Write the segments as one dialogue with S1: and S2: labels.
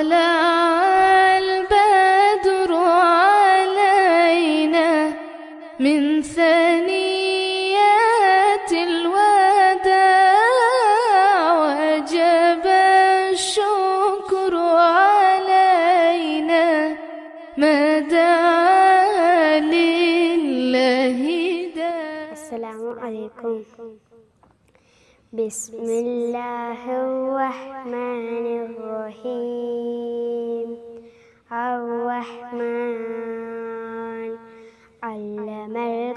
S1: طلع البدر علينا من ثنيات الوداع وجب الشكر علينا ما دعا لله داع
S2: السلام عليكم بسم الله الرحمن الرحيم الرحمن علم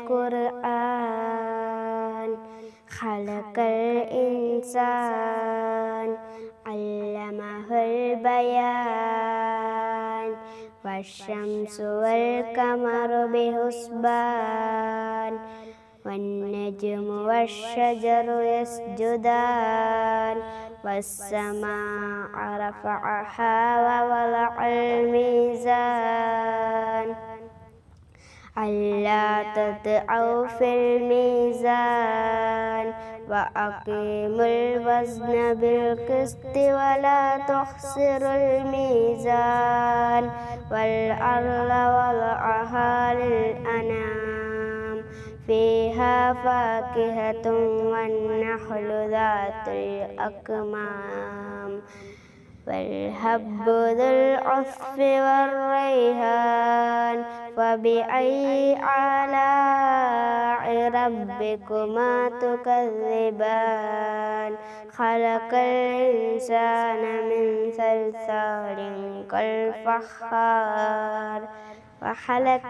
S2: القرآن خلق الإنسان علمه البيان والشمس والقمر بحسبان والنجم والشجر يسجدان والسماء رفعها ووضع الميزان ألا تطغوا في الميزان وأقيموا الوزن بالقسط ولا تخسروا الميزان والأرض وضعها للأنام فيها فاكهة والنخل ذات الأكمام والهب ذو العصف والريحان فبأي آلاء ربكما تكذبان خلق الإنسان من صلصال كالفخار وخلق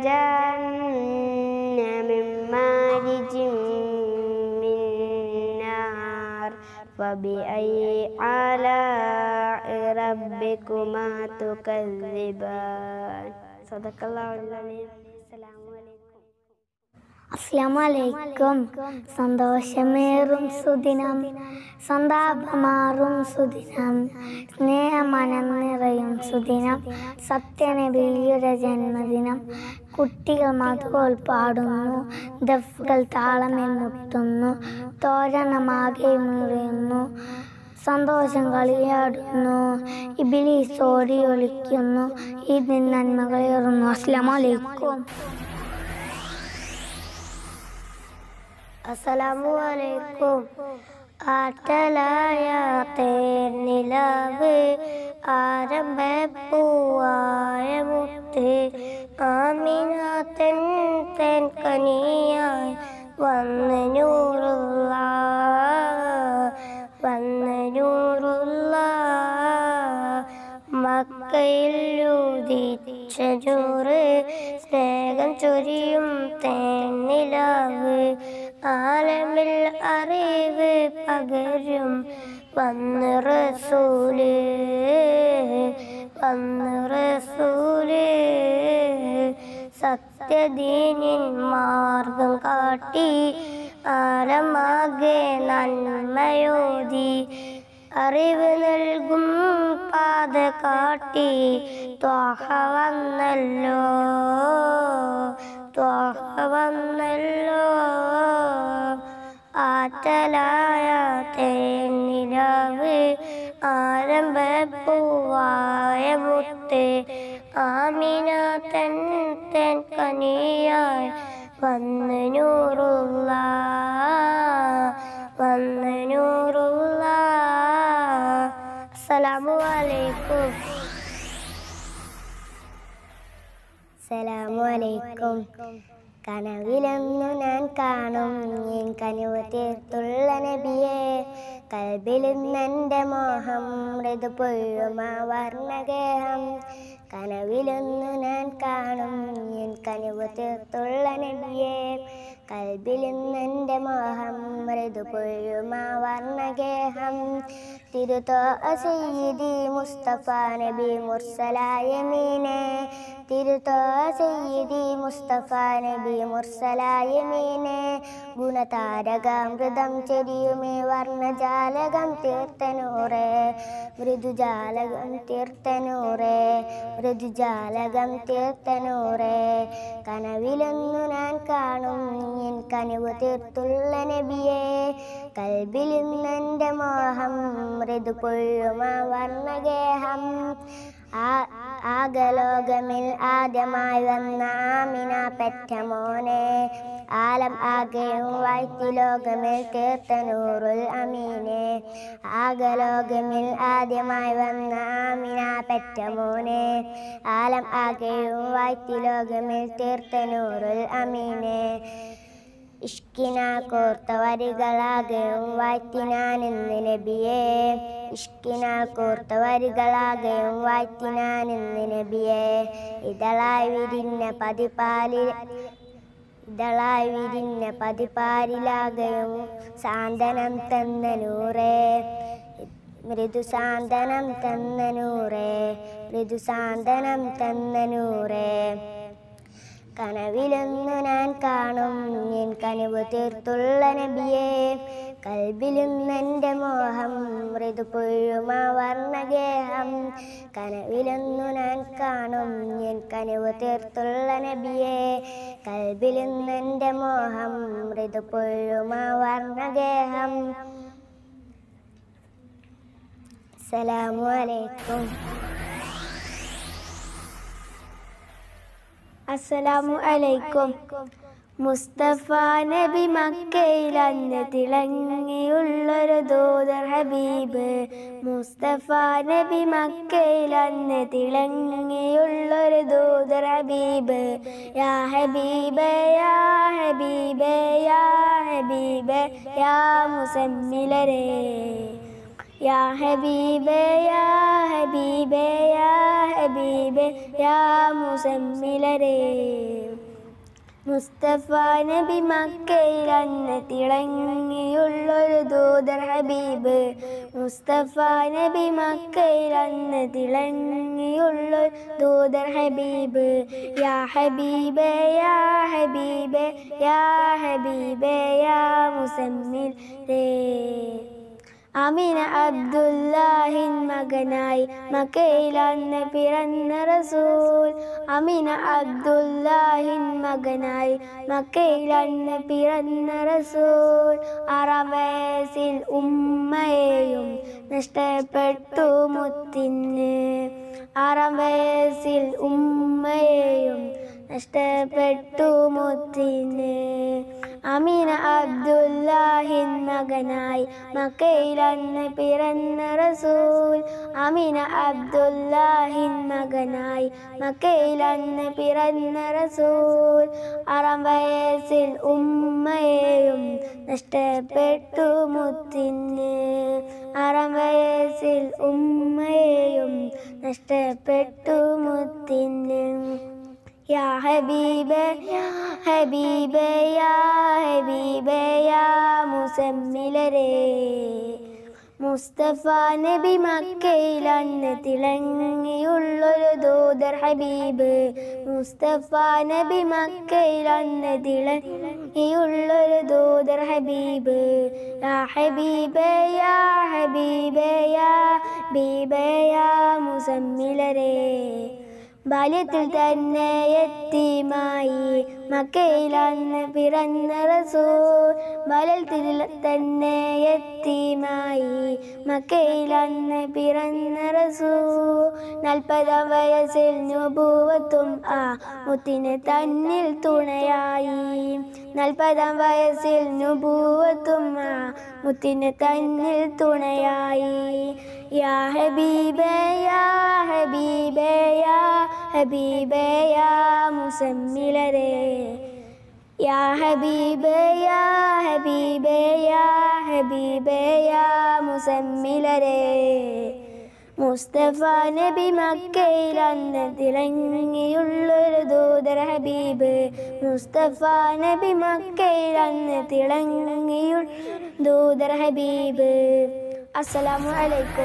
S2: الجن من مارج من نار فبأي آلاء ربكما تكذبان صدق الله العظيم السلام عليكم
S3: അസ്ലാമലൈക്കും സന്തോഷമേറും സുദിനം സന്താപമാറും സുദിനം സ്നേഹമനം നിറയും സുദിനം സത്യനബിയുടെ ജന്മദിനം കുട്ടികൾ മധുകൾ പാടുന്നു ദഫുകൾ താളമിൽ മുട്ടുന്നു തോരണമാകെ മുറിയുന്നു സന്തോഷം കളിയാടുന്നു ഇബിലീസ് ഓടി ഒളിക്കുന്നു ഇതിൻ നന്മകളേറുന്നു അസ്ലാമലൈക്കും അസ്സലാമു അലൈക്കും ആട്ടലായ തേനിലാവ് ആരംഭപ്പൂവായ മുത്ത് ആമിനാത്തൻ തൻ കനിയായി വന്ന് നൂറുള്ള വന്ന് നൂറുള്ള മക്കയിൽ ഉദിച്ച നൂറ് സ്നേഹം ചൊരിയും തേനിലാവ് ആലമിൽ അറിവ് പകരും വന്ന് റസൂല് വന്ന് റസൂല് സത്യദീനിൻ മാർഗം കാട്ടി ആരമാകെ നന്മയോതി അറിവ് നൽകും പാത കാട്ടി ത്വാഹ വന്നല്ലോ ത്വാഹ വന്നല്ലോ ആറ്റലായ തേനിലാവ് ആരംഭപ്പൂവായ മുത്ത് ആമിന തൻ തൻ കനിയായി വന്ന് നൂറുള്ള വന്ന് നൂറുള്ള അസ്സലാമു അലൈക്കും അസ്സലാമു അലൈക്കും കനവിലൊന്നു ഞാൻ കാണും എൻ കനിവ് തീർത്തുള്ള നബിയെ കൽബിലിന്നെൻ്റെ മോഹം മൃദു പൊഴുമാ വർണ്ണഗേഹം കനവിലൊന്നു ഞാൻ കാണും എൻ കനിവ് തീർത്തുള്ള നബിയെ കൽബിലിന്നെൻ്റെ മോഹം മൃദു പൊഴുമാ വർണ്ണഗേഹം തിരുത്തോ സയ്യിദി മുസ്തഫ നബി മുർസലായ മീനെ തിരുത്തോ സയ്യിദി മുസ്തഫ നബി മുർസലായ മീനെ ഗുണതാരകാമൃതം ചെരിയുമേ വർണ്ണജാലകം തീർത്തനൂറേ മൃദുജാലകം തീർത്തനൂറേ മൃദുജാലകം തീർത്തനൂറേ കനവിലൊന്നു ഞാൻ കാണും എൻ കനിവ് തീർത്തുള്ള നബിയെ കൽബിലിന്നെൻ്റെ മോഹം മൃദു പൊഴുമ വർണ്ണഗേഹം ആ- ആകലോകമിൽ ആദ്യമായി വന്ന ആമിന പെറ്റ മോനെ ആലം ആകെയും വാഴ്ത്തി ലോകമിൽ തീർത്ത നൂറുൽ അമീനെ ആകലോകമിൽ ആദ്യമായി വന്ന ആമിന പെറ്റ മോനെ ആലം ആകെയും വാഴ്ത്തി ലോകമിൽ തീർത്ത നൂറുൽ അമീനെ ഇഷ്കിന കോർത്ത വരികളാകെയും വാഴ്ത്തിനാനിന്ന് നബിയെ ഇഷ്കിനാൽ കോർത്ത വരികളാകെയും വാഴ്ത്തിനാനിന്ന് നബിയെ ഇതളായി വിരിഞ്ഞ പതിപ്പാലിൽ ഇതളായി വിരിഞ്ഞ പതിപ്പാരിലാകെയും സാന്ത്വനം തന്ന നൂറേ മൃദു സാന്ത്വനം തന്ന നൂറേ മൃദു സാന്ത്വനം തന്ന നൂറേ കനവിലൊന്നു ഞാൻ കാണും എൻ കനവ് തീർത്തുള്ള നബിയെ കൽബിലും എൻ്റെ മോഹം മൃദു പൊഴുമ വർണ്ണഗേഹം കനവിലൊന്നു ഞാൻ കാണും എൻ കനവ് തീർത്തുള്ള നബിയെ കൽബിലും എൻ്റെ മോഹം മൃദു പൊഴുമ വർണ്ണഗേഹം അസ്സലാമു അലൈക്കും
S2: അസ്സലാമു അലൈക്കും മുസ്തഫ നബി മക്കയിൽ അന്ന് തിളങ്ങിയുള്ളൊരു ദൂതർ ഹബീബ് മുസ്തഫ നബി മക്കയിൽ അന്ന് തിളങ്ങിയുള്ളൊരു ദൂതർ ഹബീബ് യാ ഹബീബ് യാ ഹബീബ് യാ ഹബീബ് യാ മുസമ്മിലരേ യാ ഹബീബ് യാ ഹബീബ് യാ ഹബീബ് യാ മുസമ്മിലരേ മുസ്തഫ നബി മക്കയിൽ അന്ന് തിളങ്ങിയുള്ളൊരു ദൂതർ ഹബീബ് മുസ്തഫ നബി മക്കയിൽ അന്ന് തിളങ്ങിയുള്ളൊരു ദൂതർ ഹബീബ് യാ ഹബീബ് യാ ഹബീബ് യാ ഹബീബ് യാ മുസമ്മിൽ രേ അമിന അബ്ദുല്ലാഹിൻ മകനായി മക്കയിൽ അന്ന് പിറന്ന റസൂൽ അമിന അബ്ദുല്ലാഹിൻ മകനായി മക്കയിൽ അന്ന് പിറന്ന റസൂൽ ആറാം വയസ്സിൽ ഉമ്മയെയും നഷ്ടപ്പെട്ടു മുത്തിന് ആറാം വയസ്സിൽ ഉമ്മയെയും നഷ്ടപ്പെട്ടു മുത്തിന് അമീന അബ്ദുല്ലാഹിൻ മകനായി മക്കയിൽ അന്ന് പിറന്ന റസൂൽ അമീന അബ്ദുല്ലാഹിൻ മകനായി മക്കയിൽ അന്ന് പിറന്ന റസൂൽ ആറാം വയസ്സിൽ ഉമ്മയെയും നഷ്ടപ്പെട്ടു മുത്തിന് ആറാം വയസ്സിൽ ഉമ്മയെയും നഷ്ടപ്പെട്ടു മുത്തിന് യാ ഹബീബ് യാ ഹബീബ് യാ ഹബീബ് യാ മുസമ്മിലരേ മുസ്തഫ നബി മക്കയിൽ അന്ന് തിളങ്ങിയുള്ളൊരു ദൂതർ ഹബീബ് മുസ്തഫ നബി മക്കയിൽ അന്ന് തിളങ്ങിയുള്ളൊരു ദൂതർ ഹബീബ് യാ ഹബീബ് യാ ഹബീബ് യാ ഹബീബ് യാ മുസമ്മിലരേ ബാല്യത്തിൽ തന്നെ എത്തിമായി മക്കയിൽ അന്ന് പിറന്ന റസൂൽ ബാല്യത്തിൽ തന്നെ എത്തിമായി മക്കയിൽ അന്ന് പിറന്ന റസൂൽ നാൽപ്പതാം വയസ്സിൽ നുപൂവത്തും ആ മുത്തിന് തന്നിൽ തുണയായി നാൽപ്പതാം വയസ്സിൽ നുപൂവത്തും ആ മുത്തിന് തന്നിൽ തുണയായി യാ ഹബീബേ യാ ഹബീബേ യാ ഹബീബേ യാ മുസമ്മിലരേ യാ ഹബീബേ യാ ഹബീബേ യാ ഹബീബേ യാ മുസമ്മിലരേ മുസ്തഫ നബി മക്കയിൽ അന്ന് തിളങ്ങിയുള്ളൊരു ദൂതർ ഹബീബ് മുസ്തഫ നബി മക്കയിൽ അന്ന് തിളങ്ങിയുള്ള ദൂതർ ഹബീബ് അസ്സലാമു അലൈക്കും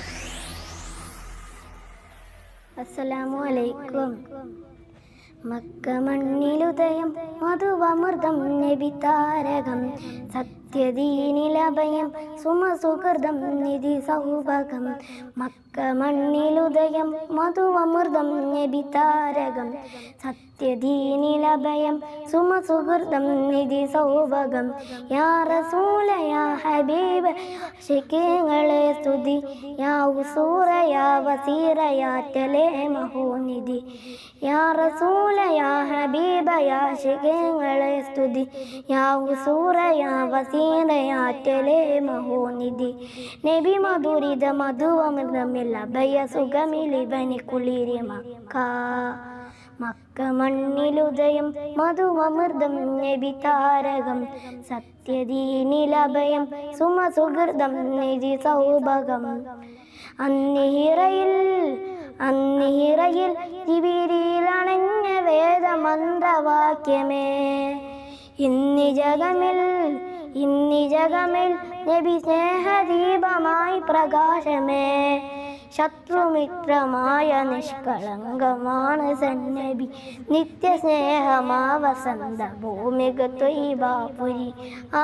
S2: അസ്സലാമു അലൈക്കും മക്ക മണ്ണിലുദയം മധുവമൃതം നബി താരകം സത്യദീനിലഭയം സുമസുഹൃതം നിധി സൗഭകം മക്ക
S3: മണ്ണിലുദയം മധുവമൃതം നബിതാരകം സത്യദീനിലഭയം സുമസുഹൃതം നിധി സൗഭകം യാ റസൂല യാ ഹബീബ് ശിഖങ്ങളെ സ്തുതി യാ ഉസൂറ യാ വസീറ യാ തലേ മഹോനിധി യാ റസൂല യാ ഹബീബ യാ ശിഖങ്ങളെ സ്തുതി യാ ഉസൂറ യാ വസീറ യാ തലേ മഹോനിധി നബി മധുരിത മധുവമൃതമില്ല ഭയ സുഖമിലിവനി കുളിരി മക്ക മക്ക മണ്ണിലുദയം മധുവമൃതം നബി താരകം സത്യദീനിലഭയം സുമസുഹൃതം നിധി സൗഭകം അന്നിഹിറയിൽ അന്നിഹിറയിൽ തിവിരിയിലണഞ്ഞ വേദമന്ത്രവാക്യമേ ഇന്നി ജഗമിൽ ഇന്നി ജഗമിൽ നബി സ്നേഹദീപമായി പ്രകാശമേ ശത്രുമിത്രമായ നിഷ്കളങ്കമാണ് സന്നബി നിത്യസ്നേഹമാ വസന്ത ഭൂമിക തൊയ്ബാപുരി ആ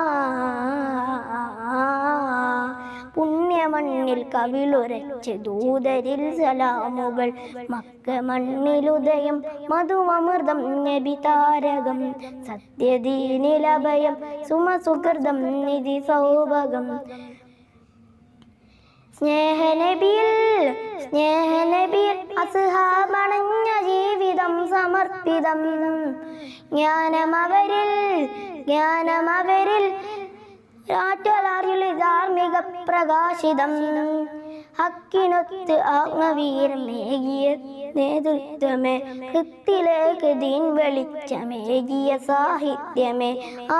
S3: പുണ്യമണ്ണിൽ കവിളുരച്ച് ദൂതരിൽ സലാമുകൾ മക്ക മണ്ണിലുദയം മധുവമൃതം നബി താരകം സത്യദീനിലഭയം സുമസുഹൃതം നിധി സൗഭകം സ്നേഹനബിയിൽ സ്നേഹനബിയിൽ അസുഹാബണഞ്ഞ ജീവിതം സമർപ്പിതം ജ്ഞാനമവരിൽ ജ്ഞാനമവരിൽ രാറ്റലാറിൽ ധാർമ്മിക പ്രകാശിതം ഹക്കിനൊത്ത് ആത്മവീരമേകിയ നേതൃത്വമേ കൃത്തിലേക്ക് ദീൻ വെളിച്ചമേകിയ സാഹിത്യമേ ആ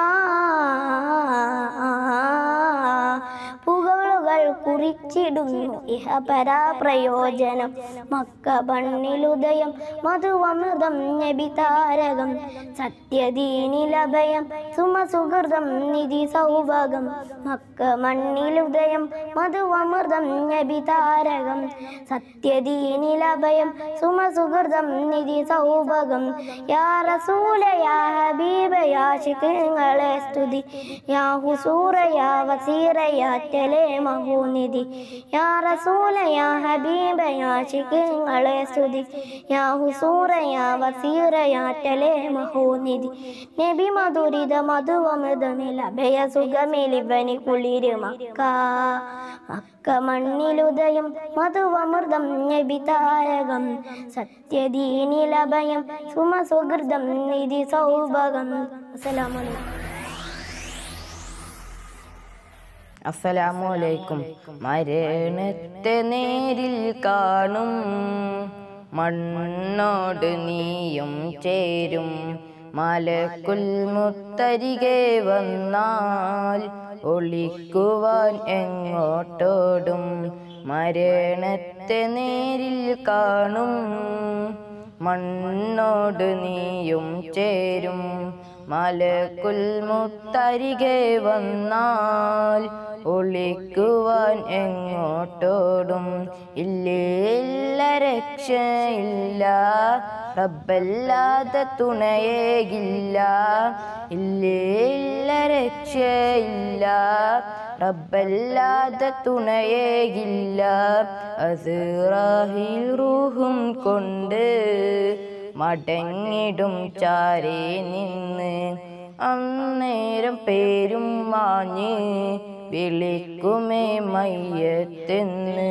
S3: പുകളുകൾ കുറിച്ചിടുന്നു ഇഹപരാ പ്രയോജനം മക്ക ബണ്ണിലുദയം മധുവമൃതം നബി താരകം സത്യദീനിലഭയം സുമസുഹൃതം നിധി സൗഭകം മക്ക മണ്ണിലുദയം മധുവമൃതം നബി താരകം സത്യദീനിലഭയം സുമസുഹൃതം നിധി സൗഭകം യാ റസൂല യാ ഹബീബ യാ ശിഖങ്ങളെ സ്തുതി യാ ഹുസൂറ യാ വസീറ യാ തലേ മഹോനിധി യാ റസൂല യാ ഹബീബ യാ ശിഖങ്ങളെ സ്തുതി യാ ഹുസൂറ യാ വസീറ യാ തലേ മഹോനിധി നബി മധുരിത മധുവമൃതമിൽ അഭയ സുഖമിലിവനി കുളിര് മക്ക മക്ക മണ്ണിലുദയം മധുവമൃതം നബി താരകം സത്യദീനിലഭയം സുമസുഹൃതം നിധി സൗഭകം അസ്സലാമലൈക്കും
S4: അസ്സലാമലൈക്കും മരണത്തെ നേരിൽ കാണും മണ്ണോട് നീയും ചേരും മലക്കുൽ മുത്തരികെ വന്നാൽ ഒളിക്കുവാൻ എങ്ങോട്ടോടും മരണത്തെ നേരിൽ കാണും മണ്ണോട് നീയും ചേരും മലക്കുൽ മുത്തരികെ വന്നാൽ ഒളിക്കുവാൻ എങ്ങോട്ടോടും ഇല്ല രക്ഷയില്ല റബ്ബല്ലാതെ തുണയേകില്ല ഇല്ല രക്ഷയില്ല റബ്ബല്ലാതെ തുണയേകില്ല അസുറാഹിൽ റൂഹും കൊണ്ട് മടങ്ങിടും ചാരേ നിന്ന് അന്നേരം പേരും മാഞ്ഞ് വിളിക്കുമേ മയ്യത്തെന്ന്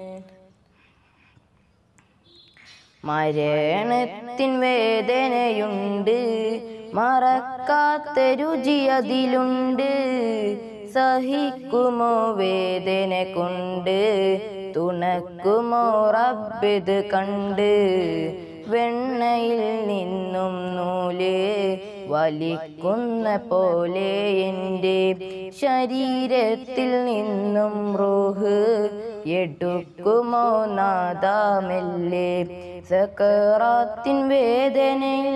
S4: മരണത്തിൻ വേദനയുണ്ട് മറക്കാത്ത രുചി അതിലുണ്ട് സഹിക്കുമോ വേദന കൊണ്ട് തുണക്കുമോ റബ്ബിത് കണ്ട് വെണ്ണയിൽ നിന്നും നൂല് വലിക്കുന്ന പോലെ എൻ്റെ ശരീരത്തിൽ നിന്നും റൂഹ് എടുക്കുമോ നാദാമെല്ലെ സക്കറാത്തിൻ വേദനയിൽ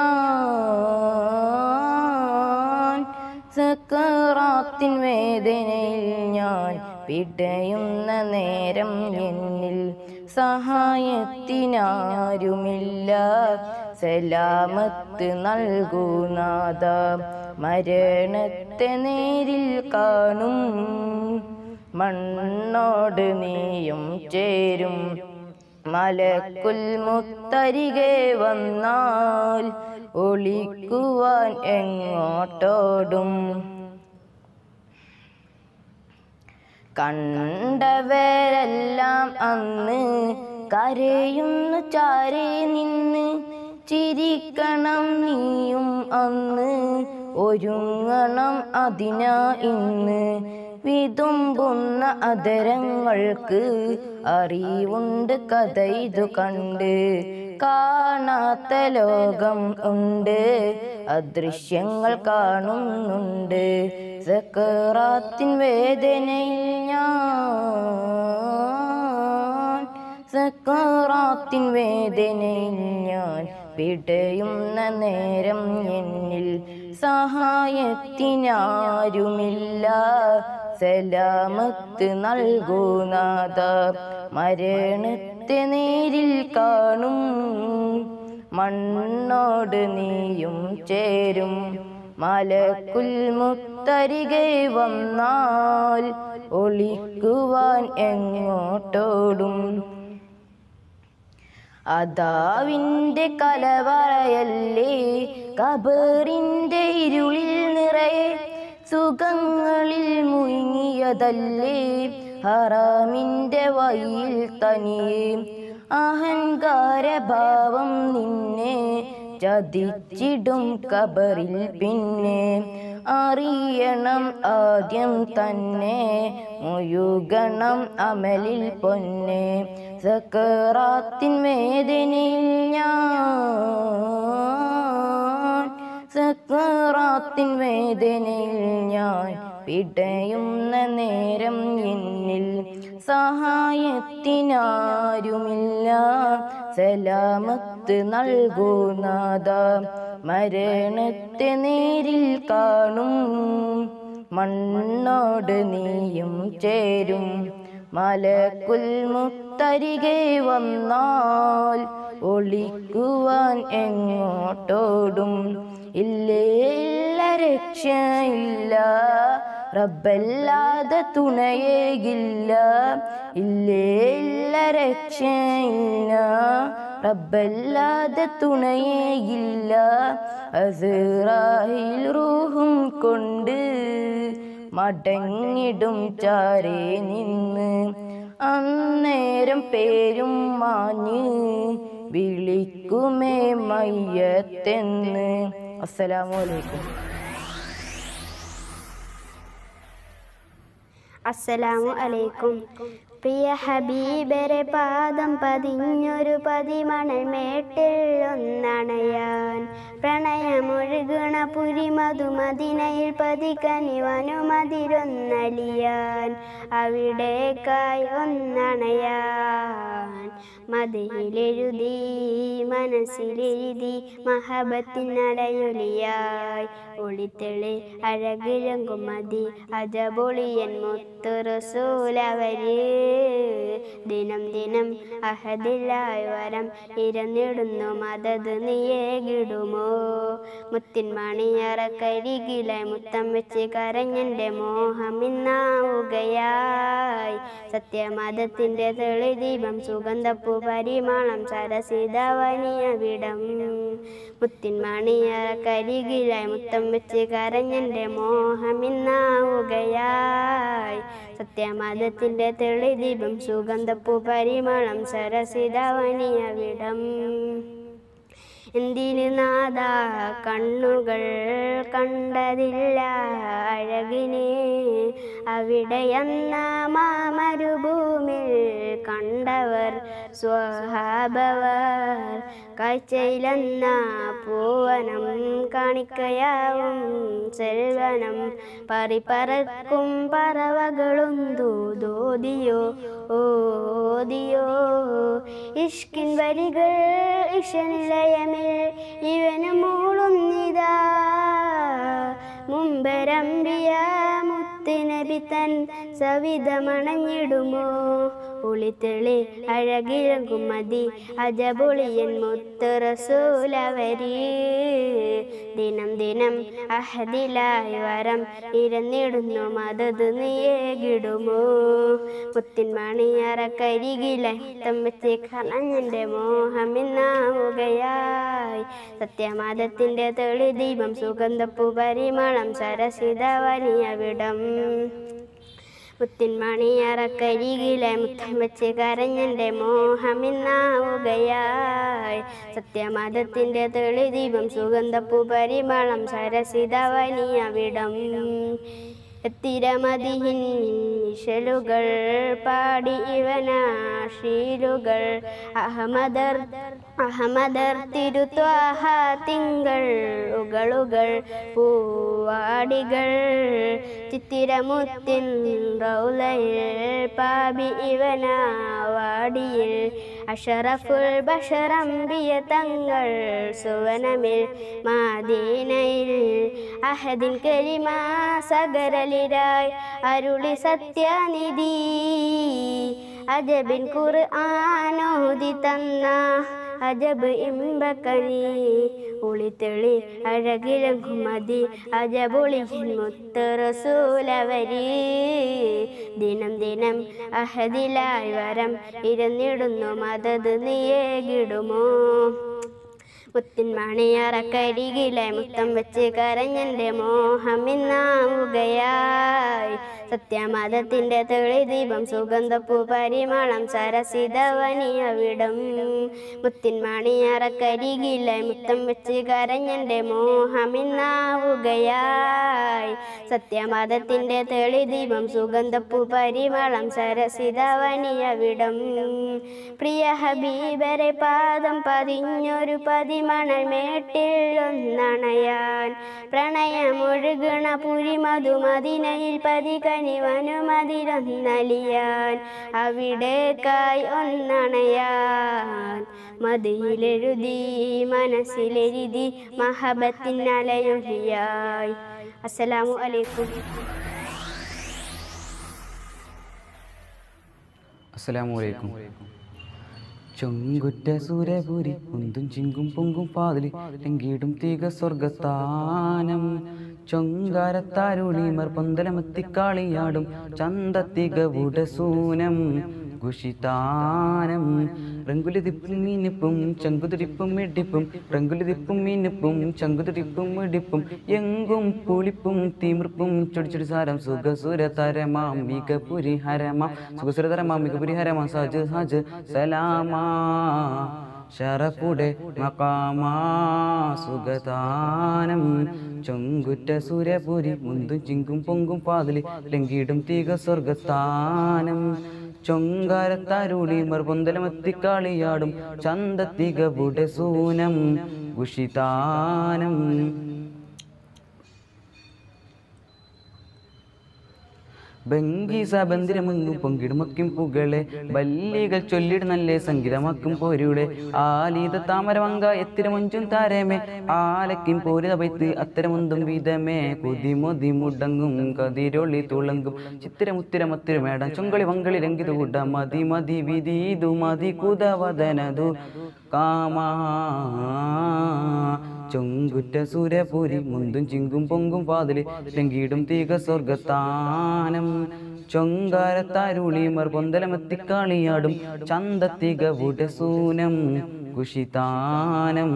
S4: ഞാൻ സക്കറാത്തിൻ വേദനയിൽ ഞാൻ പിടയുന്ന നേരം എന്നിൽ സഹായത്തിനാരുമില്ല സലാമത്ത് നൽകുനാഥ മരണത്തെ നേരിൽ കാണും മണ്ണോട് നീയും ചേരും മലക്കുൽ മുത്തരികെ വന്നാൽ ഒളിക്കുവാൻ എങ്ങോട്ടോടും കണ്ടവരെല്ലാം അന്ന് കരയുന്നു ചാരേ നിന്ന് ചിരിക്കണം നീയും അന്ന് ഒരുങ്ങണം അതിനാ ഇന്ന് വിതുമ്പുന്ന അതരങ്ങൾക്ക് അറിവുണ്ട് കഥ ഇതു കണ്ട് കാണാത്ത ലോകം ഉണ്ട് അദൃശ്യങ്ങൾ കാണുന്നുണ്ട് സക്കറാത്തിൻ വേദനയിൽ ഞാൻ സക്കറാത്തിൻ വേദനയിൽ ഞാൻ പിടയുന്ന നേരം എന്നിൽ സഹായത്തിനാരുമില്ല സലാമത്ത് നൽകുനാഥ മരണത്തെ നേരിൽ കാണും മണ്ണോട് നീയും ചേരും മലക്കുൽ മുത്തരികെ വന്നാൽ ഒളിക്കുവാൻ എങ്ങോട്ടോടും അതാവിൻ്റെ കലവറയല്ലേ കബറിൻ്റെ ഇരുളിൽ നിറയെ സുഖങ്ങളിൽ മുങ്ങിയതല്ലേ ഹറാമിൻ്റെ വഴിയിൽ തനിയെ അഹങ്കാരഭാവം നിന്നെ ചതിച്ചിടും കബറിൽ പിന്നെ അറിയണം ആദ്യം തന്നെ മുയുഗണം അമലിൽ പൊന്നെ സക്കറാത്തിൻ വേദനയിൽ ഞാൻ സക്കറാത്തിൻ വേദനയിൽ ഞാൻ പിടയുന്ന നേരം എന്നിൽ സഹായത്തിനാരുമില്ല സലാമത്ത് നൽകുനാഥ മരണത്തെ നേരിൽ കാണും മണ്ണോട് നീയും ചേരും മലക്കുൽ മുത്തരികെ വന്നാൽ ഒളിക്കുവാൻ എങ്ങോട്ടോടും ഇല്ലേ ഇല്ല രക്ഷയില്ല റബ്ബല്ലാതെ തുണയേകില്ല ഇല്ലേ ഇല്ല രക്ഷയില്ല റബ്ബല്ലാതെ തുണയേകില്ല അസുറാഹിൽ റൂഹും കൊണ്ട് മടങ്ങിടും ചാരേ നിന്ന് അന്നേരം പേരും മാഞ്ഞ് വിളിക്കുമേ മയ്യത്തെന്ന് അസ്സലാമു അലൈക്കും
S2: അസ്സലാമു അലൈക്കും പ്രിയ ഹബീബരെ പാദം പതിഞ്ഞൊരു പതിമണൽ മേട്ടിൽ ഒന്നണയാൻ പ്രണയമൊഴുകണ പുരിമധുമതിനയിൽ പതിക്കനിവനുമതിരൊന്നലിയാൻ അവിടേക്കായി ഒന്നണയാൻ മതിയിലെഴുതി മനസ്സിലെഴുതി മഹബത്തിനലയൊലിയായി ഒളിത്തെളി അഴകിഴങ്കും മതി അജപൊളിയൻ മുത്തു റസൂലവര് ദിനം ദിനം അഹദിലായി വരം ഇരന്നിടുന്നു മതത് നീയേകിടുമോ മുത്തിൻ മണിയറക്കരികിലായി മുത്തം വെച്ച് കരഞ്ഞെൻ്റെ മോഹം ഇന്നാവുകയായി സത്യമതത്തിൻ്റെ തെളിദീപം സുഗന്ധപ്പൂ പരിമളം സരസിതവനിയ വിടം മുത്തിൻ മണിയറക്കരികിലായി മുത്തം വെച്ച് കരഞ്ഞെൻ്റെ മോഹം ഇന്നാവുകയായി സത്യമതത്തിൻ്റെ തെളിദീപം സുഗന്ധപ്പൂ പരിമളം സരസിതവനിയ വിടം എന്തിന് നാദ കണ്ണുകൾ കണ്ടതില്ല അഴകിനെ അവിടെയന്ന മാമരുഭൂമിൽ കണ്ടവർ സ്വഹാബവർ കാഴ്ചയിലെന്ന പൂവനം കാണിക്കയാവും സെൽവനം പരിപറക്കും പറവകളും ദൂതോദിയോ ഓദിയോ ഇഷ്കിൻ വരികൾ ഇഷനിലയമിൽ ഇവന് മൂളുന്നിതാ മുമ്പരമ്പിയ മുത്തുനബി തൻ സവിധമണഞ്ഞിടുമോ പുളിത്തെളി അഴകിഴങ്കും മതി അജപൊളിയൻ മുത്ത് റസൂലവരി ദിനം ദിനം അഹദിലായി വരം ഇരന്നിടുന്നു മതത് നീയേകിടുമോ മുത്തിൻ മണിയറക്കരികിലെ തം വെച്ച് കണഞ്ഞെൻ്റെ മോഹമിന്നാവുകയായി സത്യമതത്തിൻ്റെ തെളി ദീപം സുഗന്ധപ്പു പരിമളം സരസിത വലിയ വിടം മുത്തിൻ മണിയറക്കരികിലെ മുത്തം വെച്ച് കരഞ്ഞെൻ്റെ മോഹമിന്നാവുകയായി സത്യമതത്തിൻ്റെ തെളി ദീപം സുഗന്ധപ്പു പരിമളം സരസിത വലിയ വിടം എത്തിരമതിഹിൻ ഇശലുകൾ പാടി ഇവനാശീലുകൾ അഹമ്മദർ അഹമ്മദർ തിരുത്വാഹ തിങ്കൾ ഉകളുകൾ പൂവാടികൾ ചിത്തിരമുത്തിൻ റൗലയിൽ പാബി ഇവനാവാടിയിൽ അഷറഫുൽ ബഷറംബിയ തങ്ങൾ സുവനമിൽ മാദീനയിൽ അഹദിൻ കരിമ സഗരലിരായി അരുളി സത്യനിധി അജബിൻ ഖുർആാനോദി തന്ന അജബ് ഇമ്പക്കനി ഉളിത്തെളി അഴകിഴങ്ങുമതി അജബുളിയൻ മുത്ത് റസൂലവരി ദിനം ദിനം അഹദിലായി വരം ഇരുന്നിടുന്നു മതത് നീയേകിടുമോ മുത്തിൻ മണിയറക്കരികിലെ മുത്തം വെച്ച് കരഞ്ഞെൻ്റെ മോഹമിന്നാവുകയായി സത്യമതത്തിൻ്റെ തെളി ദീപം സുഗന്ധപ്പൂ പരിമളം സരസിത വനിയ വിടം മുത്തിൻ മണിയറക്കരികിലെ മുത്തം വെച്ച് കരഞ്ഞെൻ്റെ മോഹമിന്നാവുകയായി സത്യമതത്തിൻ്റെ തെളി ദീപം സുഗന്ധപ്പൂ പരിമളം സരസിത വനിയ വിടം പ്രിയ ഹബീബരെ പാദം പതിഞ്ഞൊരു പതിമണൽ മേട്ടിൽ ഒന്നണയാൻ പ്രണയമൊഴുകണ പുരി മധുമതിനയിൽ പതികനിവനുമതിരൊന്നലിയാൻ അവിടേക്കായി ഒന്നണയാൻ മതിയിലെഴുതി മനസ്സിലെഴുതി മഹബത്തിനലയൊലിയായി അസ്സലാമു അലൈക്കും
S5: അസ്സലാമു അലൈക്കും ചൊങ്കുറ്റ സൂരപുരി പൊന്തും ചിങ്കും പൊങ്കും പാതിലി ലങ്കിടും തീക സ്വർഗത്താനം ചൊങ്കാരത്താരുളിമർ പൊന്തലമത്തിക്കാളിയാടും ചന്തത്തികവുട സൂനം കുഷിതാനം റങ്കുലിതിപ്പും മീനിപ്പും ചങ്കുതിരിപ്പും ഇടിപ്പും റങ്കുലിതിപ്പും മീനിപ്പും ചങ്കുതിരിപ്പും ഇടിപ്പും എങ്കും പുളിപ്പും തീമിർപ്പും ചൊടിച്ചൊടി സാരം സുഖസുര തരമാം മികപുരി ഹരമാം സുഖസുര തരമാം മികപുരി ഹരമാം സജ് ഹജ് സലാമാ ഷറഫുടെ മക്കാമാ സുഗതാനം ചൊങ്കുറ്റ സൂര്യപുരി മുന്തും ചിങ്കും പൊങ്കും പാതിലി ലങ്കിടും തീക സ്വർഗത്താനം ചൊങ്കാരത്താരുളിമർ പൊന്തലമത്തിക്കാളിയാടും ചന്തത്തികവുടെ സൂനം കുഷിതാനം ബംഗീസ ബന്ദിരമെങ്ങും പൊങ്കിടുമക്കും പുകളെ ബല്ലികൾ ചൊല്ലിട നല്ല സംഗീതമാക്കും പോരുടെ ആലീത താമരമങ്ക എത്തിരമൊഞ്ചും താരമേ ആലക്കും പോരിത പൈത്ത് അത്തരമൊന്തും വീതമേ കൊതിമൊതി മുടങ്ങും കതിരൊളി തുളങ്കും ചിത്തിരമുത്തിരമത്തിരമേടം ചൊങ്കളി വങ്കളി രംഗിത് കൂട്ട മതി മതി വിധീതു മതി കുതവദനതു കാമാ ചൊങ്കുറ്റ സൂര്യപുരി മുന്തും ചിങ്കും പൊങ്കും പാതില് ലങ്കിടും തീക സ്വർഗത്താനം ചൊങ്കാരത്താരുളിമർ പൊന്തലമത്തിക്കാളിയാടും ചന്തത്തിക സൂനം കുഷിതാനം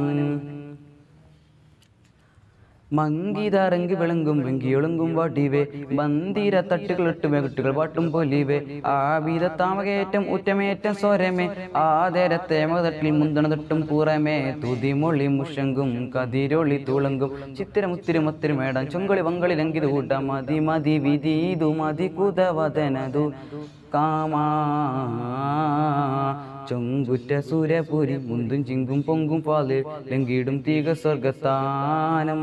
S5: മങ്കിതാറങ്കി വിളങ്കും വെങ്കിയൊളുങ്കും വാട്ടിവേ ബന്ധിര തട്ടുകളിട്ട് വെകുട്ടുകൾ പാട്ടും പൊലിവേ ആവിധ താമകേറ്റം ഉറ്റമേറ്റം സ്വരമേ ആദരത്തെ മതട്ടിൽ മുന്തണ തൊട്ടും പുറമേ തുതിമൊളി മുഷങ്കും കതിരൊളി തുളങ്കും ചിത്തിരമുത്തിരി മേടാൻ ചൊങ്കളി വങ്കളി ലങ്കിത് കൂട്ട മതി മതി വിധീതു മതി കുതവദനതു കാമാ ചൊങ്കുറ്റ സൂര്യപുരി മുന്തും ചിങ്കും പൊങ്കും പാല് ലങ്കിടും തീക സ്വർഗത്താനം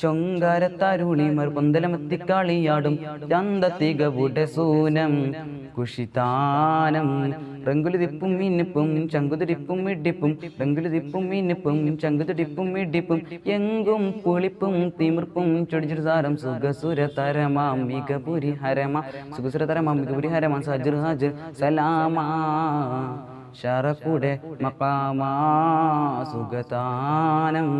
S5: ചൊങ്കാരത്താരുളിമർ പൊന്തലമത്തിക്കാളിയാടും ചന്തത്തിക സൂനം കുഷിതാനം റങ്കുലുതിപ്പും മിന്നിപ്പും ചങ്കുതിടിപ്പും ഇടിപ്പും റങ്കുലുതിപ്പും മിന്നിപ്പും ചങ്കുതിടിപ്പും ഇടിപ്പും എങ്കും പുളിപ്പും തിമിർപ്പും ചൊടിച്ചൊരു സാരം സുഖസുര തരമാം മികപുരി ഹരമാ സുഖസുര തരമാം മികപുരി ഹരമാ സജർ ഹജർ സലാമാ ഷറഫുടെ മക്കാമാ സുഗതാനം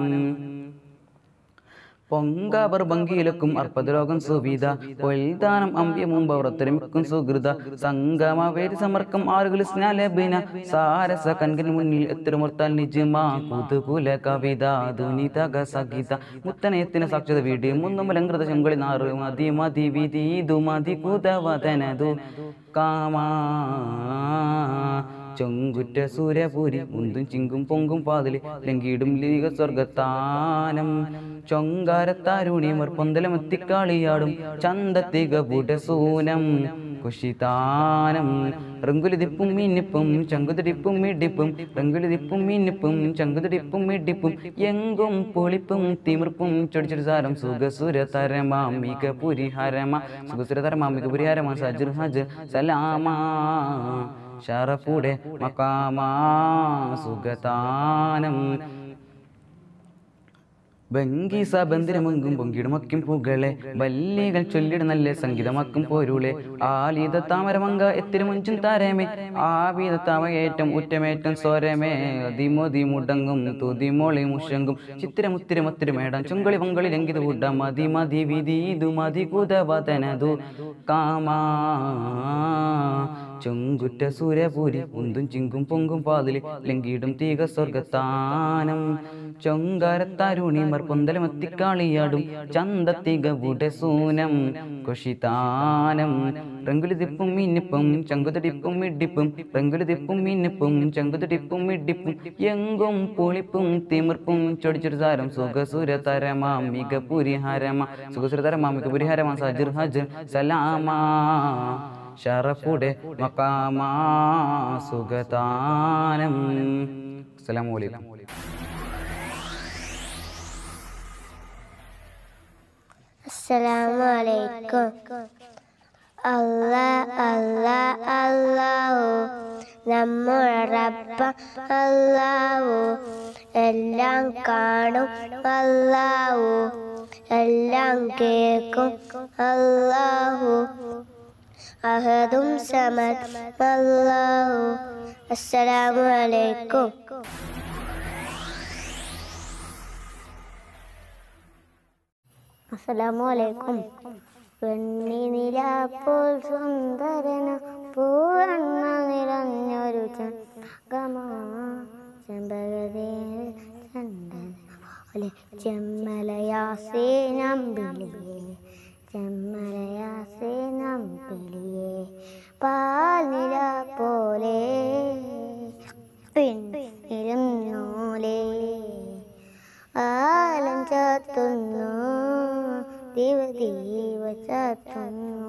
S5: പൊങ്കാവർ ഭംഗിയിലക്കും അർപ്പതരോഗം സുവിധ പൊൽദാനം അമ്പ്യമും പൗറത്തൊരുമിക്കും സുഹൃത സംഗമ വേരി സമർക്കം ആറുകൾ സ്നാലബിന സാരസ കൺകിന് മുന്നിൽ എത്തിരുമുർത്താൽ നിജമാ കുതുകുല കവിത ധുനിതക സഗീത മുത്തനയത്തിന് സാക്ഷത വീട് മുന്നുമലങ്കൃത ചെങ്കളി നാറ് മതി മതി വിധി ഇതു മതി കുതവതനതു കാമാ ചൊങ്കുറ്റ സൂര്യപൂരി മുന്തും ചിങ്കും പൊങ്കും പാതില് ലങ്കിടും ലീക സ്വർഗത്താനം ചൊങ്കാരത്താരുണിമർ പൊന്തലമെത്തിക്കാളിയാടും ചന്തത്തിക പുടസൂനം കുഷിതാനം റങ്കുലിതിപ്പും മിന്നിപ്പും ചങ്കുതിടിപ്പും ഇടിപ്പും റങ്കുലിതിപ്പും മിന്നിപ്പും ചങ്കുതിടിപ്പും ഇടിപ്പും എങ്കും പൊളിപ്പും തിമിർപ്പും ചൊടിച്ചൊരു സാരം സുഖസുര തരമാം മിക പുരിഹരമ സുഖസുര തരമാം മിക പുരിഹരമ സജർ ഹജർ സലാമാ ഷറഫുടെ മക്കാമാ സുഗതാനം ബംഗീസ ബന്ധിരമെങ്കും പൊങ്കിടുമക്കും പുകളെ വല്ലികൾ ചൊല്ലിട നല്ല സംഗീതമാക്കും പോരുളെ ആലീത താമരമങ്ക എത്തിരി മുഞ്ചും താരമേ ആവീത താമയേറ്റം ഉറ്റമേറ്റം സ്വരമേ അതിമോതി മുടങ്ങും തുതിമോളി മുഷങ്കും ചിത്തിരമുത്തിരി മത്തിരി മേടാൻ ചുങ്കളി പങ്കളി ലംഘിത കൂട്ട മതി മതി വിധി ഇതു മതി കുതവതനതു കാമാ ചുങ്കുറ്റ സൂര്യപൂരി ഉന്തും ചിങ്കും പൊങ്കും പാതില് ലങ്കിടും തീക സ്വർഗത്താനം ചൊങ്കാരത്താരുണിമർ പൊന്തലമെത്തിക്കാളിയാടും ചന്തത്തിക സൂനം കുഷിതാനം റങ്കുലിതിപ്പും മിന്നിപ്പും ചങ്കുതടിപ്പും ഇടിപ്പും റങ്കുലിതിപ്പും മിന്നിപ്പും ചങ്കുതടിപ്പും ഇടിപ്പും എങ്കും പൊളിപ്പും തിമിർപ്പും ചൊടിച്ചൊരു സാരം സുഖസുര തരമാ മിക പുരിഹരമ സുഖസുര തരമാ മിക പുരിഹരമ സജർ ഹജർ സലാമാ ഷറഫുടെ മക്കാമാ സുഗതാനം അസ്സലാമു അലൈക്കും
S3: അസ്സലാമു അലൈക്കും അല്ലാ അല്ലാ അല്ലാഹു നമ്മുടെ റബ്ബ അല്ലാഹു എല്ലാം കാണും അല്ലാഹു എല്ലാം കേൾക്കും അല്ലാഹു അഹദും സമദ് അല്ലാഹു അസ്സലാമു അലൈക്കും അസ്സലാമു അലൈക്കും വെണ്ണി നിലാപ്പോൾ സുന്ദരന പൂവണ്ണ നിറഞ്ഞൊരു ചങ്കമാ ചെമ്പകതേ ചന്ദന ചെമ്മലയാസേ നമ്പിളിയേ ചെമ്മലയാസേ നമ്പിളിയേ പാൽനില പോലെ പിന്നിരുന്നോലേ ആലം ചാത്തുന്നു ദീവ ദീവ ചാത്തുന്നു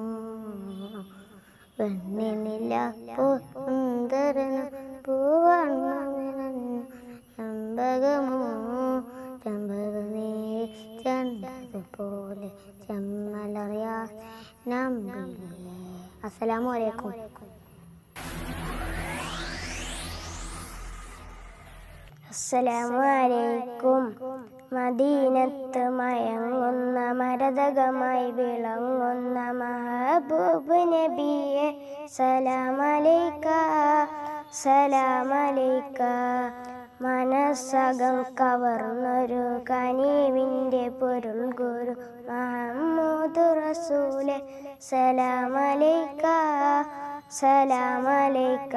S3: വെണ്ണിനില്ല പൂന്തരന് പൂവണ്ണമിറഞ്ഞു ചമ്പകമോ ചമ്പകമേ ചണ്ടതുപോലെ ചെമ്മലറിയാ നമ്പിളിയേ അസ്സലാമു അലൈക്കും അസ്സലാമു അലൈക്കും മദീനത്ത് മയങ്ങുന്ന മരതകമായി വിളങ്ങുന്ന മഹബൂബ് നബിയെ സലാമലൈക്ക സലാമലൈക്ക മനസ്സകം കവർന്നൊരു കനീവിൻ്റെ പൊരുൾ ഗുരു മഹമ്മൂദ് റസൂലെ സലാമലൈക്ക സലാമലൈക്ക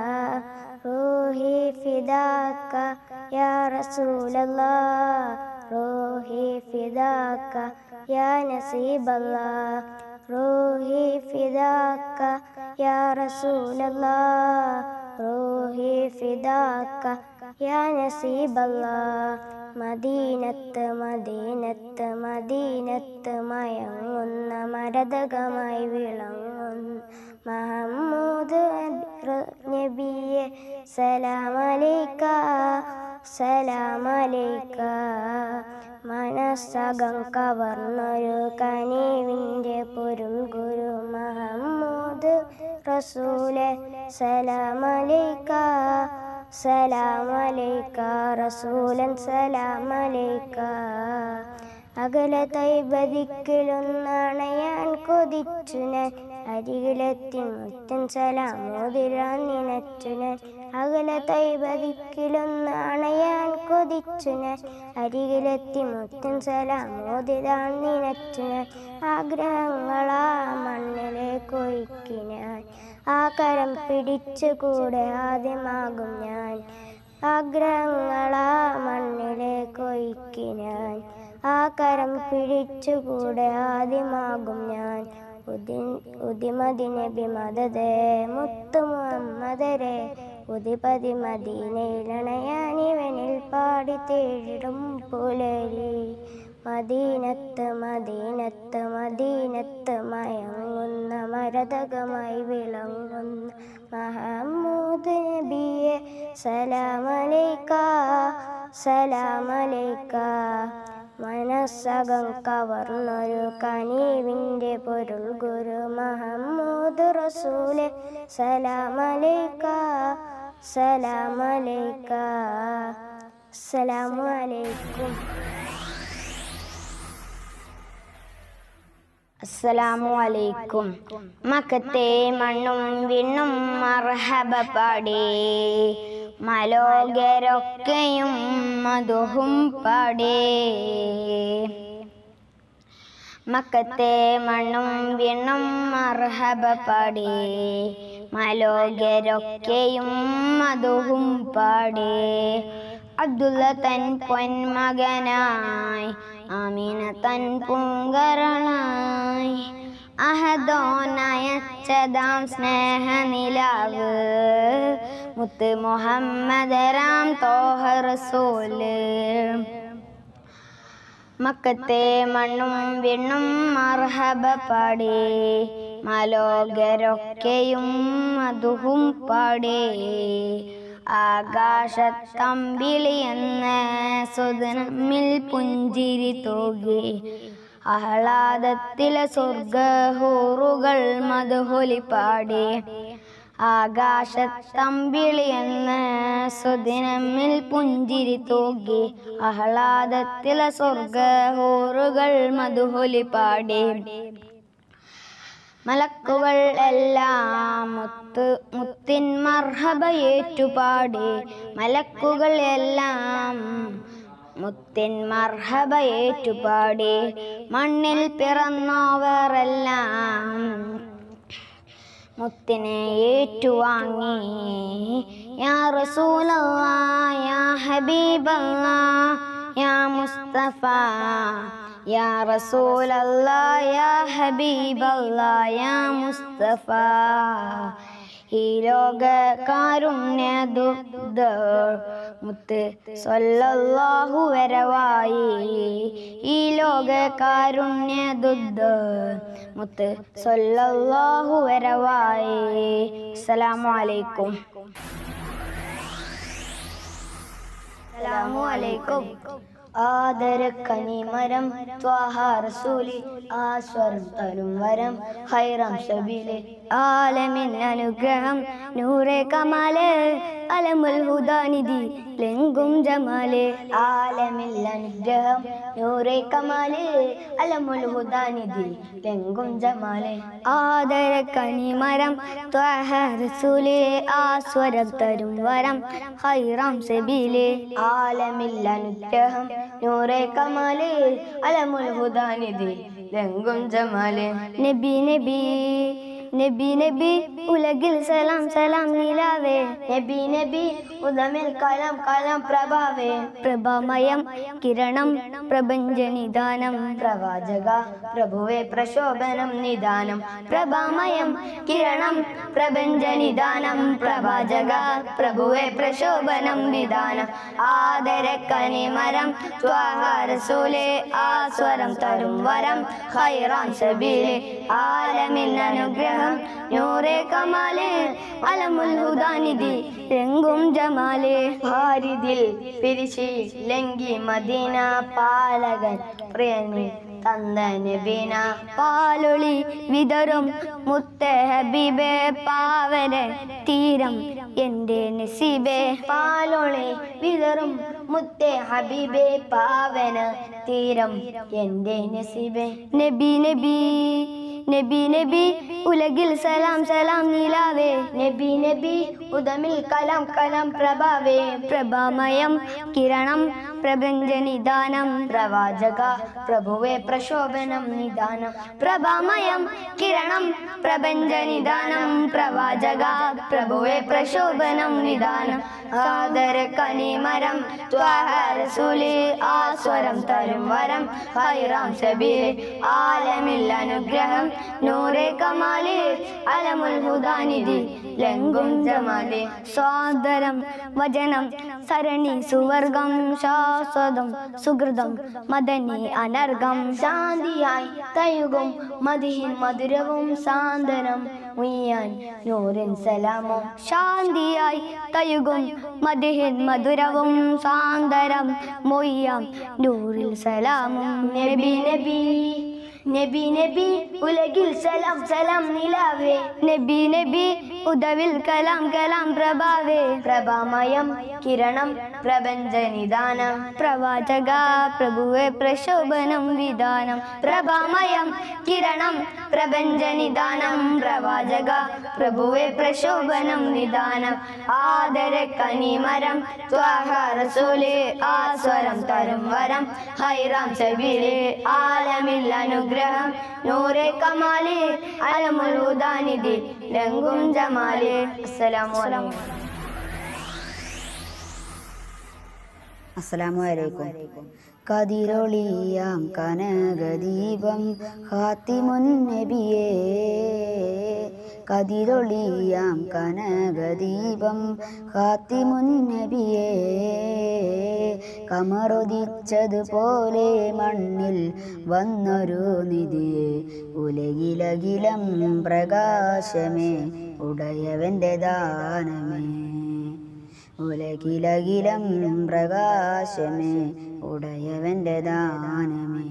S3: روحي فداك يا رسول الله روحي فداك يا نصيب الله روحي فداك يا رسول الله روحي فداك يا نصيب الله മദീനത്ത് മദീനത്ത് മദീനത്ത് മയങ്ങുന്ന മരതകമായി വിളങ്ങുന്നു മഹമ്മൂദ് നബിയെ സലാമലൈക്ക സലാമലൈക്ക മനസ്സകം കവർന്നൊരു കനീവിൻ്റെ പൊരുൾ ഗുരു മഹമ്മൂദ് റസൂലെ സലാമലൈക്ക സലാമലൈക്ക റസൂലൻ സലാമലൈക്ക അകലെ തൈബതിക്കലൊന്നണയാൻ കൊതിച്ചു ഞാൻ അരികിലെത്തി മുത്തൻ സലാമോതിരാൻ നിനച്ചു ഞാൻ അകലെ തൈബതിക്കലൊന്ന് അണയാൻ കൊതിച്ചു ഞാൻ അരികിലെത്തി മുത്തൻ സലാമോതിരാൻ നിനച്ചു ഞാൻ ആഗ്രഹങ്ങളാ മണ്ണിലേക്ക് ഒഴുക്കി ഞാൻ ആ കരം പിടിച്ചു കൂടെ ആദ്യമാകും ഞാൻ ആഗ്രഹങ്ങളാ മണ്ണിലേക്ക് ഒഴുക്കി ഞാൻ ആ കരം പിടിച്ചുകൂടെ ആദ്യമാകും ഞാൻ ഉദി- ഉദിമതി നബി മദതേ മുത്തു മുഹമ്മദരെ ഉദിപതി മദീനയിലണയാനിവനിൽ പാടി തേടിടും പുലരി മദീനത്ത് മദീനത്ത് മദീനത്ത് മയങ്ങുന്ന മരതകമായി വിളങ്ങുന്ന മഹമ്മൂദ് നബിയെ സലാമലൈക്ക സലാമലൈക്ക മനസ്സകം കവർന്നൊരു കനീവിൻ്റെ പൊരുൾ ഗുരു മഹമ്മൂദ് റസൂലെ സലാമലൈക്ക സലാമലൈക്ക അസ്സലാമു അലൈക്കും
S2: അസ്സലാമു അലൈക്കും മക്കത്തെ മണ്ണും വിണ്ണും മർഹബ പാടേ മലോകരൊക്കെയും മധുഹും പാടേ മക്കത്തെ മണ്ണും വിണ്ണും മർഹബ പാടേ മലോകരൊക്കെയും മധുഹും പാടേ അബ്ദുള്ള തൻ പൊന്മകനായി ആമീന തൻ പൂങ്കരളായി അഹദോനയച്ചതാം സ്നേഹനിലാവ് മുത്ത് മുഹമ്മദ് രാം തോഹ റസൂല് മക്കത്തെ മണ്ണും വിണ്ണും മർഹബ പാടേ മലോകരൊക്കെയും മധുഹും പാടേ ആകാശത്തമ്പിളി എന്ന സുതനമിൽ പുഞ്ചിരി തോകി ആഹ്ലാദത്തിലെ സ്വർഗഹൂറുകൾ മധുഹൊലി പാടി ആകാശത്തമ്പിളി എന്ന സുദിനമിൽ പുഞ്ചിരി തൂകി ആഹ്ലാദത്തിലെ സ്വർഗഹൂറുകൾ മധുഹൊലി പാടി മലക്കുകൾ എല്ലാം മുത്ത് മുത്തിൻ മർഹബ ഏറ്റുപാടി മലക്കുകൾ എല്ലാം മുത്തിൻ മർഹബ ഏറ്റുപാടി മണ്ണിൽ പിറന്നവരെല്ലാം മുത്തിനെ ഏറ്റുവാങ്ങി യാ റസൂലല്ലാ യാ ഹബീബല്ലാ യാ മുസ്തഫ യാ റസൂലല്ലാ യാ ഹബീബല്ലാ യാ മുസ്തഫ ഈ ലോക കാരുണ്യദുഗ്ധ മുത്ത് സല്ലല്ലാഹു വരവായി ഈ ലോക കാരുണ്യദുഗ്ധ മുത്ത് സല്ലല്ലാഹു വരവായി അസ്സലാമു അലൈക്കും അസ്സലാമു അലൈക്കും ആദര കനിമരം ത്വാഹ റസൂലി ആസ്വരം തരും വരം ഹൈറാം സബീലെ ആലമിൻ അനുഗ്രഹം നൂറെ കമാല് അലമുൽ ഹുദാനിധി ലെങ്കും ജമാല് ആലമിൽ അനുഗ്രഹം നൂറെ കമാല് അലമുൽ ഹുദാനിധി ലെങ്കും ജമാല് ആദര കനിമരം ത്വാഹ റസൂലി ആസ്വരം തരും വരം ഹൈറാം സബീലെ ആലമിൽ അനുഗ്രഹം നൂറെ കമാല് അലമുൽ ഹുദാനിധി ലെങ്കും ജമാല് നബി നബി നബി നബി ഉലകിൽ സലാം സലാം നിലാവേ നബി നബി ഉദമിൽ കലം കലം പ്രഭാവേ പ്രഭാമയം കിരണം പ്രപഞ്ചനിദാനം പ്രവാചക പ്രഭുവേ പ്രശോഭനം നിദാനം പ്രഭാമയം കിരണം പ്രപഞ്ചനിദാനം പ്രവാചക പ്രഭുവേ പ്രശോഭനം നിദാനം ആദര കനിമരം ത്വാഹാരസൂലെ ആസ്വരം തരും വരം ഹൈറാൻ സബീലെ ആലമിൻ അനുഗ്രഹം നൂറെ കമാല് അലമുൽ ഹുദാനിധി രംഗും ജമാല് ഭാരിതിൽ പിരിശി ലങ്കി മദീന പാലകൻ പ്രിയനി
S3: തന്ന നബീന പാലൊളി വിതറും മുത്ത ഹബീബേ പാവന തീരം എൻ്റെ നസീബേ പാലൊളി വിതറും മുത്തേ ഹബീബേ പാവന തീരം എൻ്റെ നസീബേ നബി നബി നബി നബി ഉലകിൽ സലാം സലാം നീലാവേ നബി നബി ഉദമിൽ കലാം കലാം പ്രഭാവേ പ്രഭാമയം കിരണം പ്രപഞ്ച നിദാനം പ്രവാചക പ്രഭുവേ പ്രശോഭനം നിദാനം പ്രഭാമയം കിരണം പ്രപഞ്ച നിദാനം പ്രവാചക പ്രഭുവേ പ്രശോഭനം നിദാനം ആദര കനിമരം ത്വഹരസുലി ആസ്വരം തരും വരം ഹൈറാം സബീൽ ആലമിൽ അനുഗ്രഹം നൂറെ കമാലി അലമുൽ ഹുദാനിധി ലംഘും ജമാലി സ്വാദരം വചനം സരണി സുവർഗം ശാശ്വതം സുഹൃതം മദനി അനർഗം ശാന്തിയായി തയുകും മതിഹിൻ മധുരവും സാന്ത്വനം ഉയ്യാൻ നൂറിൻ സലാമോ ശാന്തിയായി തയുകും മതിഹിൻ മധുരവും സാന്ത്വനം മൊയ്യാം നൂറിൽ സലാമും നബി നബി നബി നബി ഉലകിൽ സലാം സലാം നിലാവേ നബി നബി ഉദവിൽ കലാം കലാം പ്രഭാവേ പ്രഭാമയം കിരണം പ്രപഞ്ച നിദാനം പ്രവാചക പ്രഭുവെ പ്രശോഭനം വിധാനം പ്രഭാമയം കിരണം പ്രപഞ്ച നിദാനം പ്രവാചക പ്രഭുവെ പ്രശോഭനം വിധാനം ആദര കനിമരം ത്വാഹാരസൂല് ആസ്വരം തരും വരം ഹൈറാം സബീല് ആലമിൽ അനുഗ്രഹം നൂറെ കമാലി അലമുൽ ഹുദാനിധി രംഗും ജമാലി അസ്സലാമു അലൈക്കും
S6: അസ്സലാമു അലൈക്കും കതിരൊളിയാം കനകദീപം ഹാത്തിമുൻ നബിയേ കതിരൊളിയാം കനകദീപം ഹാത്തിമുൻ നബിയേ കമറുദിച്ചതുപോലെ മണ്ണിൽ വന്നൊരു നിധിയെ ഉലകിലകിലം പ്രകാശമേ ഉടയവന്റെ ദാനമേ ഉലകിലകിലം പ്രകാശമേ ഉടയവന്റെ ദാനമേ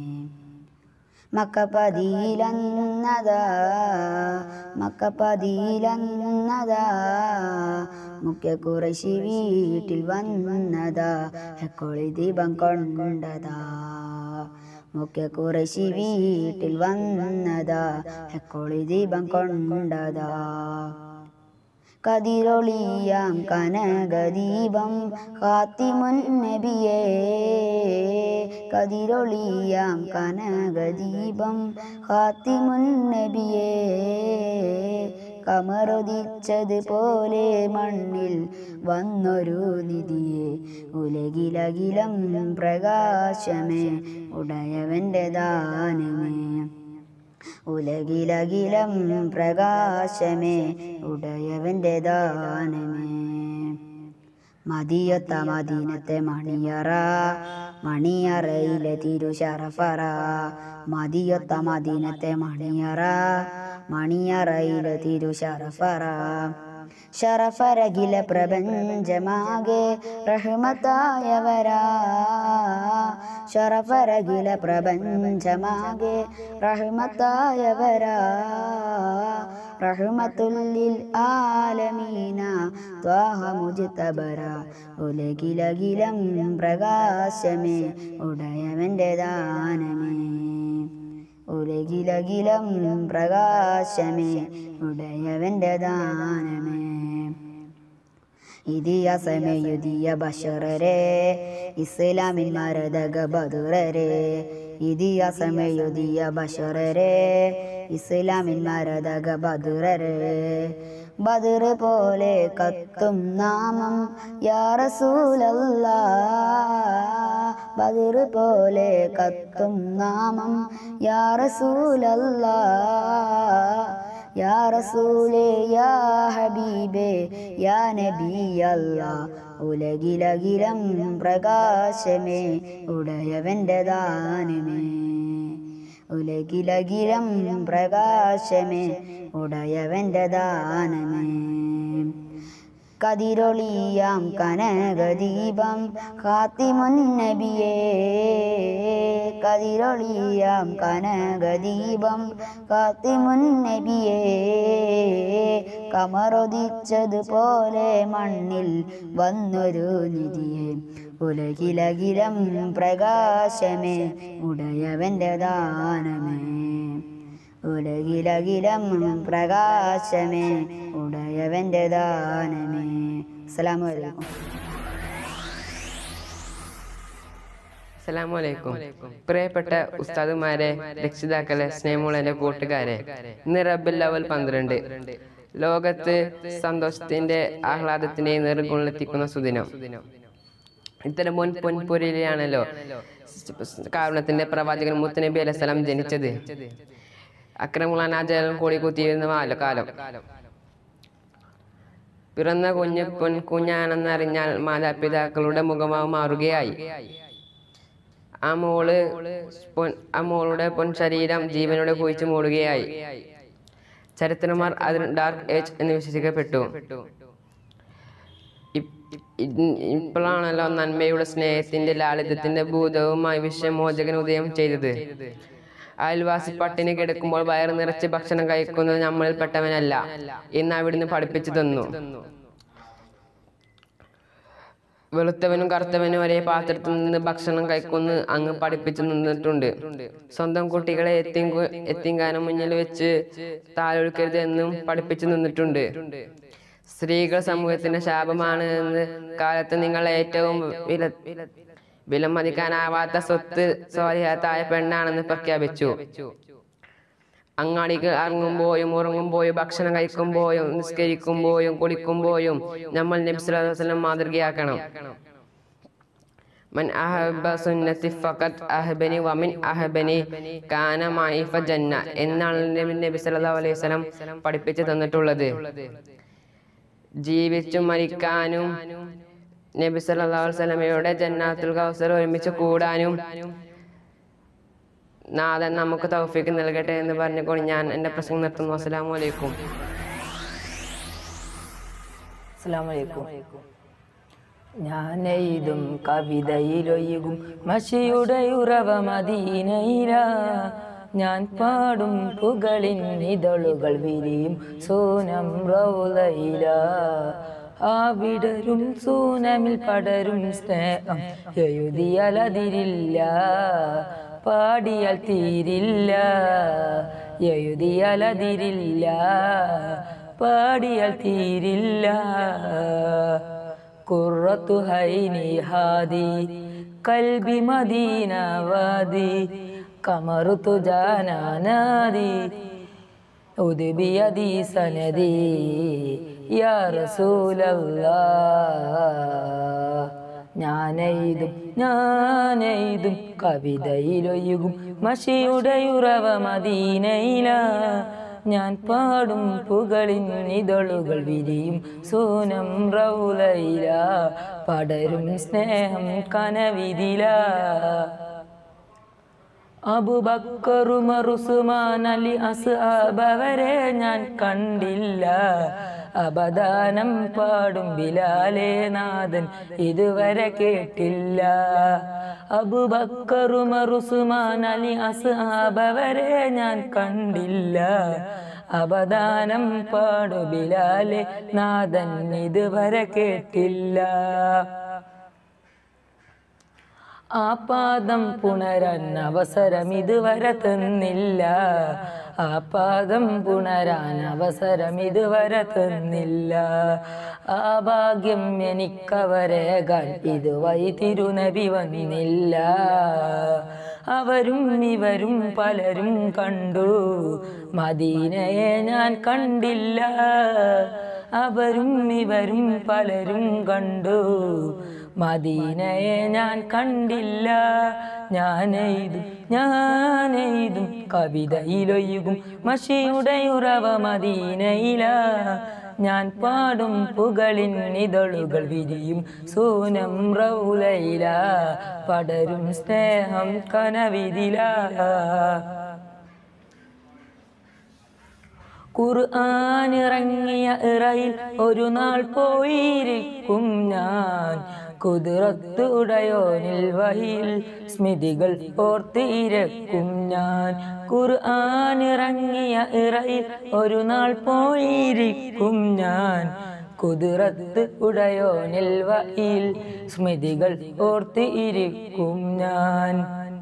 S6: മക്കപ്പതിയിലന്നതാ മക്കപ്പതിയിലന്നതാ മുഖ്യ കുറശി വീട്ടിൽ വന്നതാ ഹെക്കൊളി ദീപം കൊണ്ടതാ മുഖ്യ കുറശി വീട്ടിൽ വന്നതാ ഹെക്കൊളി ദീപം കൊണ്ടതാ കതിരൊളിയാം കനകദീപം ഹാത്തിമുൻ നബിയേ കതിരൊളിയാം കനകദീപം ഹാത്തിമുൻ നബിയേ കമറുദിച്ചതുപോലെ മണ്ണിൽ വന്നൊരു നിധിയെ ഉലകിലകിലം പ്രകാശമേ ഉടയവന്റെ ദാനമേ ഉലകിലകിലം പ്രകാശമേ ഉടയവന്റെ ദാനമേ മതിയൊത്ത മദീനത്തെ മണിയറ മണിയറയിലെ തിരുശറഫറ മതിയൊത്ത മദീനത്തെ മണിയറ മണിയറയിലെ തിരുശറഫറ ശറഫരകില പ്രപഞ്ചമാകെ റഹ്മത്തായവരാ ശറഫരകില പ്രപഞ്ചമാകെ റഹ്മത്തായവരാ റഹ്മത്തുല്ലിൽ ആലമീന ത്വാഹ മുജിതബര ഉലകിലകിലം പ്രകാശമേ ഉടയവന്റെ ദാനമേ ഉലകിലകിലം പ്രകാശമേ ഉടയവന്റെ ദാനമേ ഇതിഹാസമയുതിയ ബഷറരെ ഇസ്ലാമിൻ മരതക ബദുറരെ ഇതിഹാസമയുതിയ ബഷറരെ ഇസ്ലാമിൻ മരതക ബദുറരെ ബദർ പോലെ കത്തും നാമം യാ റസൂലല്ലാ ബദർ പോലെ കത്തും നാമം യാ റസൂലല്ലാ യാ റസൂലേ യാ ഹബീബേ യാ നബിയല്ലാ ഉലകിലകിലം പ്രകാശമേ ഉടയവന്റെ ദാനമേ ഉലകിലകിലം പ്രകാശമേ ഉടയവന്റെ ദാനമേ കതിരൊളിയാം കനകദീപം ഖാത്തിമുൻ നബിയേ കതിരൊളിയാം കനകദീപം ഖാത്തിമുൻ നബിയേ കമറൊതിച്ചതുപോലെ മണ്ണിൽ വന്നൊരു നിധിയെ ഉലകിലകിലം പ്രകാശമേ ഉടയവന്റെ ദാനമേ ഉലകിലകിലം പ്രകാശമേ ഉടയവന്റെ ദാനമേ അസ്സലാമു അലൈക്കും
S7: അസ്സലാമലൈക്കും പ്രിയപ്പെട്ട ഉസ്താദുമാരെ രക്ഷിതാക്കളെ സ്നേഹമുള്ള എൻ്റെ കൂട്ടുകാരെ ഇന്ന് റബ്ബിൽ ലവൽ പന്ത്രണ്ട് ലോകത്ത് സന്തോഷത്തിന്റെ ആഹ്ലാദത്തിന്റെ നിറകുള്ളെത്തിക്കുന്ന സുദിനം ഇത്തരം മുൻ പൊൻപുരയിലാണല്ലോ കാരണത്തിന്റെ പ്രവാചകൻ മുത്തനബി അലൈഹിസ്സലാം ജനിച്ചത് അക്രമുള്ള ആചാരം കൂടി കുത്തിയിരുന്ന കാലം പിറന്ന കുഞ്ഞ് പൊൻ കുഞ്ഞാണെന്നറിഞ്ഞാൽ മാതാപിതാക്കളുടെ മുഖമാവ് മാറുകയായി ആ മോള് പൊൻ ആ മോളുടെ പൊൻ ശരീരം ജീവനോടെ കുഴിച്ചു മൂടുകയായി ചരിത്രമാർ അതിന് ഡാർക്ക് ഏജ് എന്ന് വിശേഷിക്കപ്പെട്ടു ഇപ്- ഇ- ഇപ്പോഴാണല്ലോ നന്മയുടെ സ്നേഹത്തിന്റെ ലാളിത്യത്തിന്റെ ഭൂതവുമായി വിശ്വമോചകൻ ഉദയം ചെയ്തത് അയൽവാസി പട്ടിണി കിടക്കുമ്പോൾ വയറ് നിറച്ച് ഭക്ഷണം കഴിക്കുന്നത് നമ്മളിൽ പെട്ടവനല്ല എന്ന് അവിടുന്ന് പഠിപ്പിച്ചു തന്നു വെളുത്തവനും കറുത്തവനും ഒരേ പാത്രത്തിൽ നിന്ന് ഭക്ഷണം കഴിക്കുന്നു അങ്ങ് പഠിപ്പിച്ചു നിന്നിട്ടുണ്ട് സ്വന്തം കുട്ടികളെ എത്തിയും എത്തിങ്കാനം മുന്നിൽ വെച്ച് താലൊഴുക്കരുത് എന്നും പഠിപ്പിച്ചു നിന്നിട്ടുണ്ട് സ്ത്രീകൾ സമൂഹത്തിന്റെ ശാപമാണ് എന്ന് കാലത്ത് നിങ്ങൾ ഏറ്റവും വില വിലമതിക്കാനാവാത്ത സ്വത്ത് സ്വാലിഹത്തായ പെണ്ണാണെന്ന് പ്രഖ്യാപിച്ചു അങ്ങാടിക്ക് ഇറങ്ങുമ്പോഴും ഉറങ്ങുമ്പോഴും ഭക്ഷണം കഴിക്കുമ്പോഴും നിസ്കരിക്കുമ്പോഴും കുളിക്കുമ്പോഴും നമ്മൾ നബി സല്ലല്ലാഹു അലൈഹി വസല്ലം മാതൃകയാക്കണം മൻ അഹബ സുന്നത്തി ഫഖത് അഹബനി വമിൻ അഹബനി കാന മഈ ഫജന്ന എന്നാണ് നബി നബി സല്ലല്ലാഹു അലൈഹി വസല്ലം പഠിപ്പിച്ചു തന്നിട്ടുള്ളത് ജീവിച്ചും മരിക്കാനും നബി സല്ലല്ലാഹു അലൈഹി വസല്ലമയുടെ ജന്നാത്തുൽ കൗസർ ഒരുമിച്ച് കൂടാനും നാഥൻ നമുക്ക് തൗഫീക്ക് നൽകട്ടെ എന്ന് പറഞ്ഞുകൊണ്ട് ഞാൻ എൻ്റെ പ്രസംഗം നിർത്തുന്നു അസ്സലാമു അലൈക്കും
S4: അസ്സലാമലൈക്കും ഞാൻ എഴുതും കവിതയിലൊഴുകും മഷിയുടെ ഉറവ മദീനയില ഞാൻ പാടും പുകളിൻ ഇതളുകൾ വിരിയും സോനം റൗലയില ആ വിടരും സൂനമിൽ പടരും സ്നേഹം എഴുതിയാലതിരില്ല പാടിയാൽ തീരില്ല എഴുതിയാലതിരില്ല പാടിയാൽ തീരില്ല കുറത്തു ഹൈനി ഹാദി കൽബി മദീന വാദി കമറുത്തു ജാനാനാദി ഉദ്ബിയദി സനദി യാ റസൂലല്ലാ ഞാനെയ്തും ഞാനെയ്തും കവിതയിലൊഴുകും മഷിയുടെ ഉറവ മദീനയില ഞാൻ പാടും പുകളിൻ ഇതളുകൾ വിരിയും സോനം റൗലയില പടരും സ്നേഹം കനവിതില അബുബക്കറുമറുസുമാൻ അലി അസ്ഹാബവരെ ഞാൻ കണ്ടില്ല അപദാനം പാടും ബിലാലേ നാഥൻ ഇതുവരെ കേട്ടില്ല അബുബക്കറുമറുസുമാൻ അലി അസ്ഹാബവരെ ഞാൻ കണ്ടില്ല അപദാനം പാടു ബിലാലേ നാഥൻ ഇതുവരെ കേട്ടില്ല ആ പാദം പുണരാൻ അവസരം ഇതുവരെ തന്നില്ല ആ പാദം പുണരാൻ അവസരം ഇതുവരെ തന്നില്ല ആ ഭാഗ്യം എനിക്കവരേകാൻ ഇതുവഴി തിരുനബി വന്നില്ല അവരും ഇവരും പലരും കണ്ടു മദീനയെ ഞാൻ കണ്ടില്ല അവരും ഇവരും പലരും കണ്ടു മദീനയെ ഞാൻ കണ്ടില്ല ഞാനെയ്തും ഞാനെയ്തും കവിതയിലൊഴുകും മഷിയുടെ ഉറവ മദീനയില ഞാൻ പാടും പുകളിൻ ഇതളുകൾ വിരിയും സൂനം റൗലയില പടരും സ്നേഹം കനവിതില ഖുർആനിറങ്ങിയ ഇറയിൽ ഒരു നാൾ പോയിരിക്കും ഞാൻ കുതിരത്ത് ഉടയോനിൽ വഹിയിൽ സ്മൃതികൾ ഓർത്തിരക്കും ഞാൻ ഖുർആനിറങ്ങിയ ഇറയിൽ ഒരു നാൾ പോയിരിക്കും ഞാൻ കുതിരത്ത് ഉടയോനിൽ വഹിയിൽ സ്മൃതികൾ ഓർത്തിരിക്കും ഞാൻ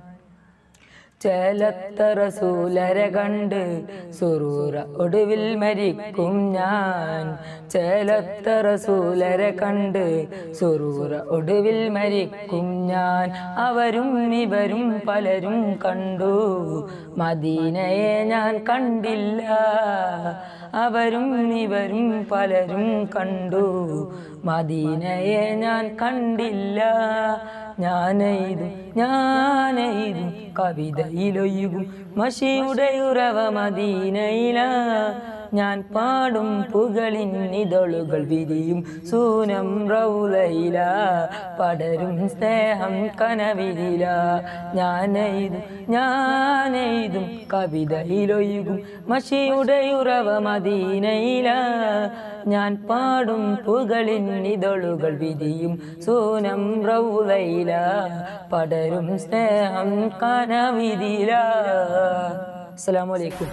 S4: ചേലത്ത റസൂലരെ കണ്ട് സുറൂറ ഒടുവിൽ മരിക്കും ഞാൻ ചേലത്ത റസൂലരെ കണ്ട് സുറൂറ ഒടുവിൽ മരിക്കും ഞാൻ അവരും ഇവരും പലരും കണ്ടു മദീനയെ ഞാൻ കണ്ടില്ല അവരും ഇവരും പലരും കണ്ടു മദീനയെ ഞാൻ കണ്ടില്ല ഞാനെയ്തും ഞാനെയ്തും കവിതയിലൊഴുകും മഷിയുടെ ഉറവ മദീനയില ഞാൻ പാടും പുകളിൻ ഇതളുകൾ വിരിയും സൂനം റൗലയില പടരും സ്നേഹം കനവിരില ഞാനെയ്തും ഞാനെയ്തും കവിതയിലൊഴുകും മഷിയുടെ ഉറവ മദീനയില ഞാൻ പാടും പുകളിൻ ഇതളുകൾ വിരിയും സൂനം റൗലയില പടരും സ്നേഹം കനവിരില അസ്സലാമു അലൈക്കും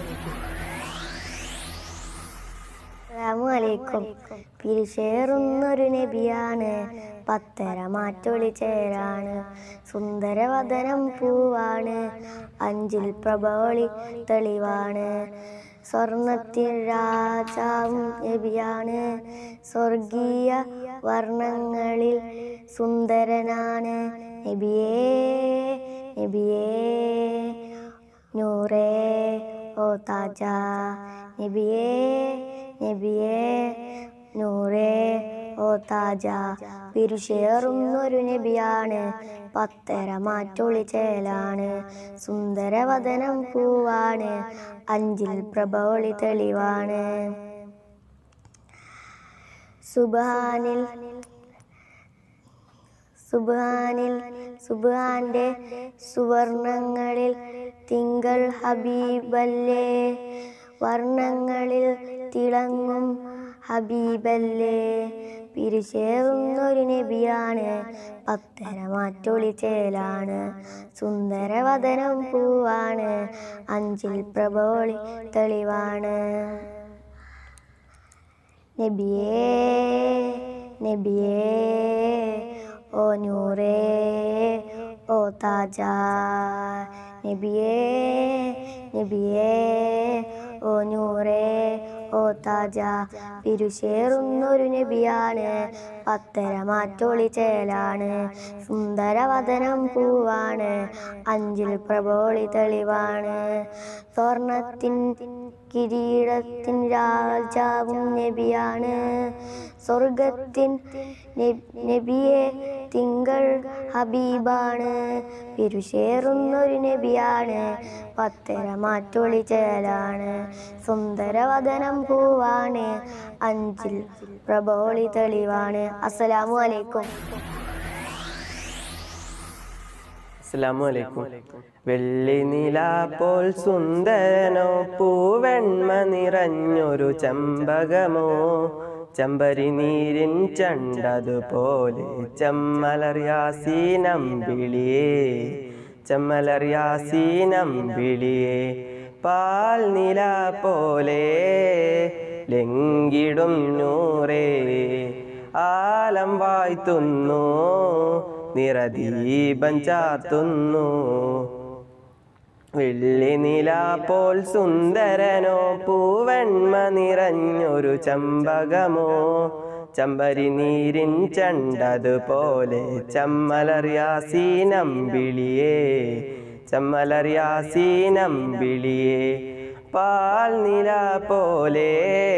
S3: അസ്സലാമലൈക്കും പിരിശേറുന്നൊരു നബിയാണ് പത്തര മാറ്റൊളി ചേരാണ് സുന്ദരവദനം പൂവാണ് അഞ്ചിൽ പ്രഭോളി തെളിവാണ് സ്വർണത്തിൽ രാജാവും നബിയാണ് സ്വർഗീയ വർണ്ണങ്ങളിൽ സുന്ദരനാണ് നബിയേ നബിയേ നൂറേ ഓ താജ നബിയേ നബിയേ നൂറേ ഓ താജ പിരിശേറുന്നൊരു നബിയാണ് പത്തര മാറ്റൊളി ചേലാണ് സുന്ദരവദനം പൂവാണ് അഞ്ചിൽ പ്രഭോളി തെളിവാണ് സുബാനിൽ സുബാനിൽ സുബാന്റെ സുവർണങ്ങളിൽ തിങ്കൾ ഹബീബല്ലേ വർണ്ണങ്ങളിൽ തിളങ്ങും ഹബീബല്ലേ പിരിശേറുന്നൊരു നബിയാണ് പത്തര മാറ്റൊളി ചേലാണ് സുന്ദരവദനം പൂവാണ് അഞ്ചിൽ പ്രഭോളി തെളിവാണ് നബിയേ നബിയേ ഓ നൂറേ ഓ താജ നബിയേ നബിയേ ഓ നൂറേ ഓ താജ പിരുശേറുന്നൊരു നബിയാണ് പത്തര മാറ്റൊളി ചേലാണ് സുന്ദരവദനം പൂവാണ് അഞ്ചിൽ പ്രഭോളി തെളിവാണ് സ്വർണത്തിൻ കിരീടത്തിൻ രാജാവും നബിയാണ് സ്വർഗത്തിൻ നബ്- നബിയെ തിങ്കൾ ഹബീബാണ് പിരുശേറുന്നൊരു നബിയാണ് പത്തര മാറ്റൊളി ചേലാണ് സുന്ദരവദനം പൂവാണ് അഞ്ചിൽ പ്രഭോളി തെളിവാണ് അസ്സലാമു അലൈക്കും
S8: അസ്സലാമു അലൈക്കും വെള്ളി നില പോൽ സുന്ദരനോ പൂവെണ്മ നിറഞ്ഞൊരു ചെമ്പകമോ ചെമ്പരി നീരിൻ ചണ്ടതുപോലെ ചെമ്മലറിയാസീനം വിളിയേ ചെമ്മലറിയാസീനം വിളിയേ പാൽ നില പോലെ ലംഘിടും നൂറേ ആലം വായ്ത്തുന്നു നിറദീപം ചാത്തുന്നു വെള്ളി നില പോൽ സുന്ദരനോ പൂവെണ്മ നിറഞ്ഞൊരു ചമ്പകമോ ചമ്പരി നീരിൻ ചണ്ടതുപോലെ ചമ്മലറിയാസീനം വിളിയേ ചമ്മലറിയാസീനം വിളിയേ പാൽ നില പോലെ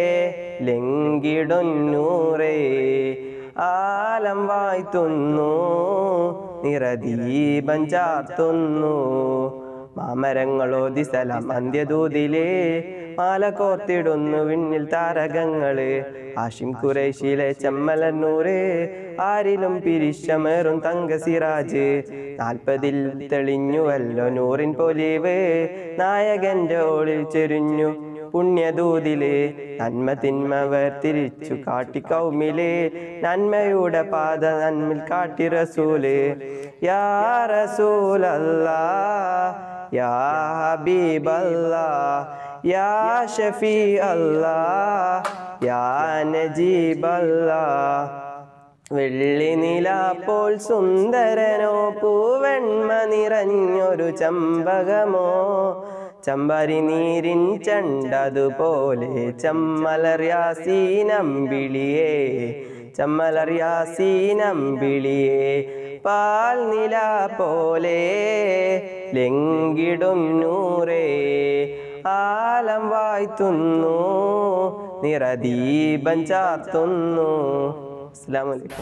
S8: ലംഘിടുന്നൂറേ ആലം വായ്ത്തുന്നു നിറദീപം ചാർത്തുന്നു മാമരങ്ങളോ ദിസലം അന്ത്യദൂതിലേ മാല കോർത്തിടുന്നു വിണ്ണിൽ താരകങ്ങള് ആഷിം കുറേശിലെ ചെമ്മലന്നൂറ് ആരിലും പിരിശമേറും തങ്ക സിറാജ് നാൽപ്പതിൽ തെളിഞ്ഞുവല്ലോ നൂറിൻ പൊലിവ് നായകന്റെ ഓളിൽ ചെരിഞ്ഞു പുണ്യദൂതില് നന്മ തിന്മ വേർതിരിച്ചു കാട്ടി കൗമില് നന്മയുടെ പാത നന്മിൽ കാട്ടി റസൂല് യാ റസൂലല്ലാ യാ ഹബീബല്ലാ യാ ഷഫീ അല്ലാ യാ നജീബല്ലാ വെള്ളി നില പോൽ സുന്ദരനോ പൂവെണ്മ നിറഞ്ഞൊരു ചമ്പകമോ ചമ്പരി നീരിൻ ചണ്ടതുപോലെ ചമ്മലറിയാസീനമ്പിളിയേ ചമ്മലറിയാസീനമ്പിളിയേ പാൽ നില പോലെ ലംഘിടും നൂറേ ആലം വായ്ത്തുന്നു നിറദീപം ചാർത്തുന്നു അസ്സാം വലൈക്കും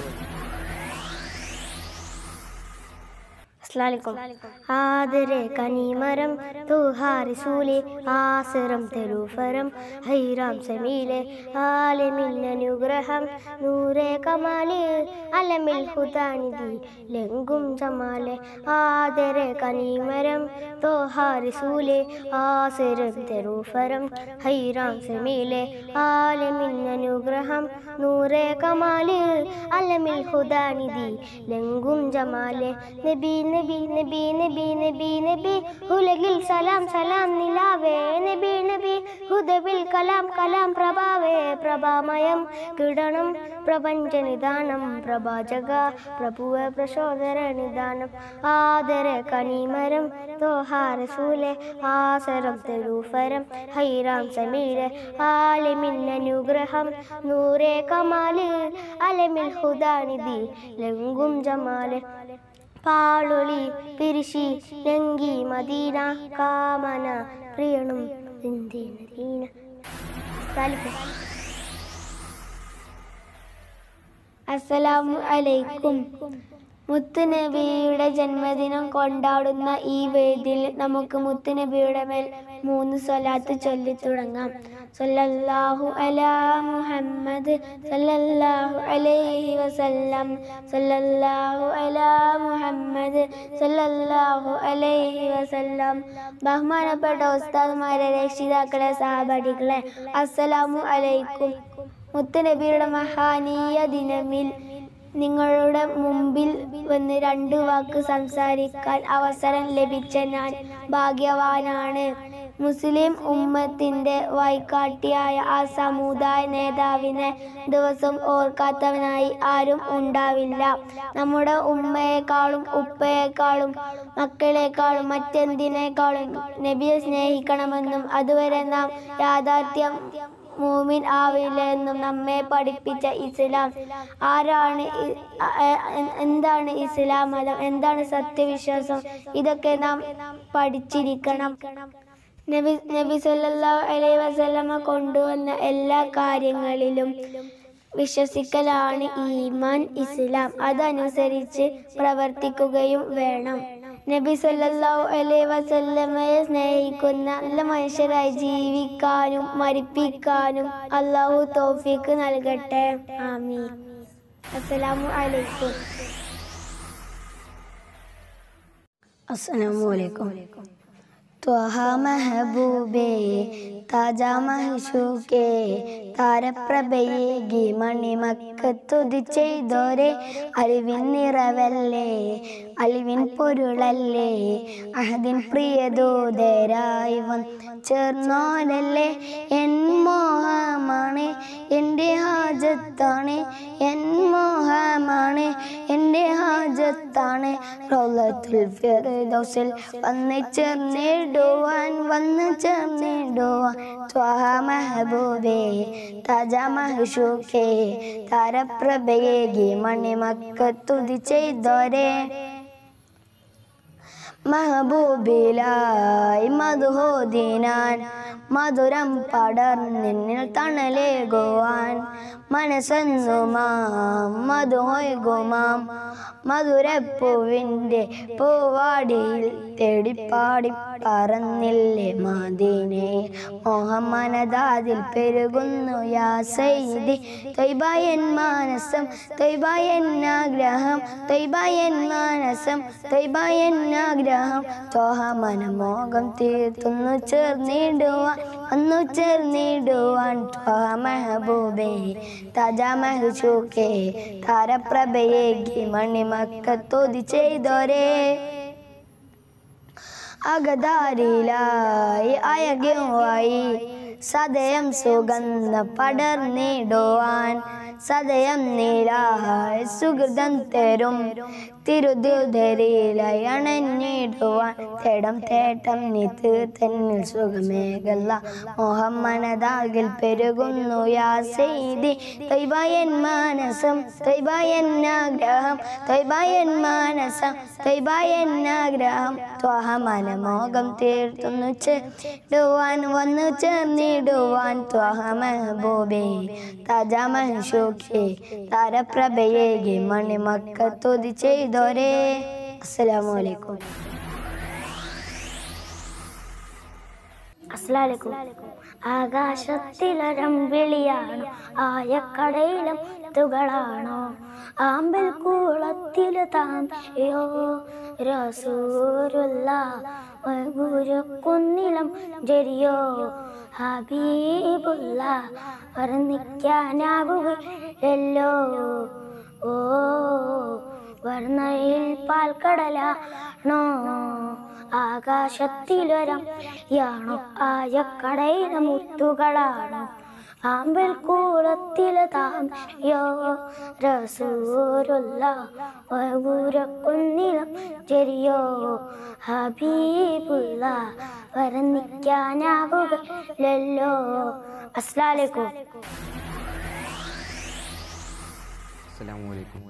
S2: അസ്സലാമലൈക്കും ആദരെ കനിമരം തുഹാരി സൂലി ആസരം തെരുഫരം ഹൈറാം സമീലെ ആലമിൻ അനുഗ്രഹം നൂറെ കമാല് അലമിൽ ഹുദാനിധി ലെങ്കും ജമാലെ ആദരെ കനിമരം തുഹാരി സൂലെ ആസരം തെരുഫരം ഹൈറാം സമീലെ ആലമിൻ അനുഗ്രഹം നൂറെ കമാല് അലമിൽ ഹുദാനിധി ലെങ്കും ജമാലെ നബി നബി നബി നബി നബി നബി ഉലകിൽ സലാം സലാം നിലാവേ നബി നബി ഹുദവിൽ കലാം കലാം പ്രഭാവേ പ്രഭാമയം കിടണം പ്രപഞ്ച നിദാനം പ്രഭാജക പ്രഭുവ പ്രചോദര നിദാനം ആദര കനിമരം തോഹാര സൂലെ ആസരം തെരൂഫരം ഹൈറാം സമീര ആലിമിൻ അനുഗ്രഹം നൂറേ കമാല് അലമിൽ ഹുദാനിധി ലങ്കും ജമാല് പാളൊളി പിരിശി ലങ്കി മദീന കാമന പ്രിയണും ഇന്ത്യ നദീന അസ്സലാമു അലൈക്കും മുത്തുനബിയുടെ ജന്മദിനം കൊണ്ടാടുന്ന ഈ വേദിയിൽ നമുക്ക് മുത്തുനബിയുടെ മേൽ മൂന്ന് സ്വലാത്ത് ചൊല്ലി തുടങ്ങാം സല്ലല്ലാഹു അലാ മുഹമ്മദ് സല്ലല്ലാഹു അലൈഹി വസല്ലം സല്ലല്ലാഹു അലാ മുഹമ്മദ് സല്ലല്ലാഹു അലൈഹി വസല്ലം ബഹുമാനപ്പെട്ട ഉസ്താദ്മാരെ രക്ഷിതാക്കളെ സഹപാഠികളെ അസ്സലാമു അലൈക്കും മുത്തുനബിയുടെ മഹാനീയ ദിനമിൽ നിങ്ങളുടെ മുമ്പിൽ വന്ന് രണ്ട് വാക്ക് സംസാരിക്കാൻ അവസരം ലഭിച്ച ഞാൻ ഭാഗ്യവാനാണ് മുസ്ലിം ഉമ്മത്തിന്റെ വൈകാട്ടിയായ ആ സമുദായ നേതാവിനെ ദിവസം ഓർക്കാത്തവനായി ആരും ഉണ്ടാവില്ല നമ്മുടെ ഉമ്മയെക്കാളും ഉപ്പയെക്കാളും മക്കളെക്കാളും മറ്റെന്തിനേക്കാളും നബിയെ സ്നേഹിക്കണമെന്നും അതുവരെ നാം യാഥാർത്ഥ്യം മൂമിൻ ആവില്ലെന്നും നമ്മെ പഠിപ്പിച്ച ഇസ്ലാം ആരാണ് ഇ- അ- എ- എന്താണ് ഇസ്ലാം മതം എന്താണ് സത്യവിശ്വാസം ഇതൊക്കെ നാം പഠിച്ചിരിക്കണം നബി നബി സല്ലല്ലാഹു അലൈഹി വസല്ലമ കൊണ്ടുവന്ന എല്ലാ കാര്യങ്ങളിലും വിശ്വസിക്കലാണ് ഈമാൻ ഇസ്ലാം അതനുസരിച്ച് പ്രവർത്തിക്കുകയും വേണം നബി സല്ലല്ലാഹു അലൈഹി വസല്ലമയെ സ്നേഹിക്കുന്ന നല്ല മനുഷ്യരായി ജീവിക്കാനും മരിപ്പിക്കാനും അള്ളാഹു തോഫിക്ക് നൽകട്ടെ ആമീൻ അസ്സലാമു അലൈക്കും
S3: അസ്സലാമു അലൈക്കും ത്വഹ മെഹബൂബേ താജ മഹിഷൂക്കേ താരപ്രഭയേകി മണിമക്കത്തുതി ചെയ്തോരെ അറിവിൻ നിറവല്ലേ അലിവിൻ പൊരുളല്ലേ അഹദിൻ പ്രിയദൂതരായി വന്ന് ചേർന്നോരല്ലേ എൻ മോഹമാണ് എൻ്റെ ഹാജത്താണ് എൻ മോഹമാണ് എൻ്റെ ഹാജത്താണ് റൗലത്തുൽ ഫിർദൗസിൽ വന്ന് ചേർന്നിടുവാൻ വന്ന് ചേർന്നിടുവാൻ ത്വഹ മെഹബൂബേ താജ മഹഷൂക്കേ താരപ്രഭയേകി മണിമക്കത്തുതി ചെയ്തോരേ മഹബൂബിലായി മധുഹോദിനാൻ മധുരം പടർന്നിന്നിൽ തണലേകുവാൻ മനസ്സെന്നുമാം മധുഹൊയ്കുമാം മധുരപ്പൂവിൻ്റെ പൂവാടിയിൽ തേടിപ്പാടി പറന്നില്ലേ മദീനെ മോഹമ്മനദാതിൽ പെരുകുന്നു യാ സൈദി തൊയ്ബായൻ മാനസം തൊയ്ബായൻ ആഗ്രഹം തൊയ്ബായൻ മാനസം തൊയ്ബായൻ ആഗ്രഹം തോഹ മനമോഹം തീർത്തുന്നു ചേർന്നിടുവാൻ ഒന്നു ചേർന്നിടുവാൻ ത്വഹ മെഹബൂബേ താജ മെഹ്ഷൂക്കേ താരപ്രഭയേകി മണിമക്കത്തൊതി ചെയ്തോരേ അകതാരിലായി അയകുവായി സദയം സുഗന്ധ പടർന്നിടുവാൻ സദയം നീലായി സുഹൃതം തരും തിരുതുധരിയിലായി അണഞ്ഞിടുവാൻ തേടം തേട്ടം നിത് തന്നിൽ സുഖമേകല്ല മോഹമ്മനതാകിൽ പെരുകുന്നു യാ സെയ്തി തൊയ്ബയൻ മാനസം തൊയ്ബയൻ ആഗ്രഹം തൊയ്ബയൻ മാനസം തൊയ്ബയൻ ആഗ്രഹം ത്വഹമന മോഹം തീർത്തുന്നു ചെടുവാൻ വന്നു ചേർന്നിടുവാൻ ത്വഹ മെഹബൂബേ താജ മഹ്ഷൂഖേ താരപ്രഭയേകി മണിമക്കത്തൊതി ചെയ്തോരേ അസ്സലാമു അലൈക്കും
S2: അസ്ലാലിക്കും ആകാശത്തിലരമ്പിളിയാണോ ആയക്കടയിലും തുകളാണോ ആമ്പൽ കൂളത്തില് താം യോ റസൂരുള്ള കുന്നിലം ജരിയോ ഹബീബുള്ള വർണ്ണിക്കാനാകുകയല്ലോ ഓ വർണ്ണയിൽ പാൽക്കടലാണോ ആകാശത്തിലൊരം യാണോ ആയക്കടയില മുത്തുകളാണോ ആമ്പൽ കൂളത്തിലെ താം യോ റസൂരുള്ള കുന്നിലം ചെറിയോ ഹബീബുള്ള വർണ്ണിക്കാനാകുകയല്ലോ അസ്ലാലേക്കും
S5: അസ്സലാമലൈക്കും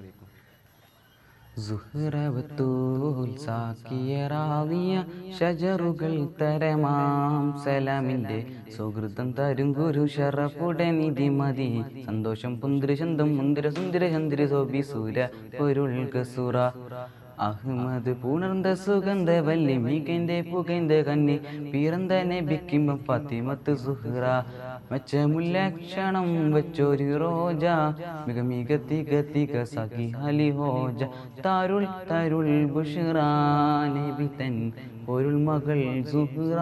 S5: സുഹ്റവത്തൂൽ സാക്കിയറാവിയ ഷജറുകൾ തരമാം സലാമിന്റെ സുഹൃതം തരും ഗുരു ഷറഫുടെ നിധി മതി സന്തോഷം പുന്തിര ചന്തം മുന്തിര സുന്ദര ചന്ദ്ര സോബി സൂര പൊരുൾ കസുറ അഹ്മദ് പുണർந்த സുഗന്ധ വല്ലി മികന്റെ പുകൈந்த കന്നി പിറந்த നബിക്കുമ്പം ഫാത്തിമത്ത് സുഹ്റ മെച്ച മുല്ലക്ഷണം വെച്ചൊരു റോജ മിക മിക തിക തിക സഖി ഹലി ഹോജ താരുൾ തരുൾ ബുഷ്റ നബി തൻ പൊരുൾ മകൾ സുഹ്റ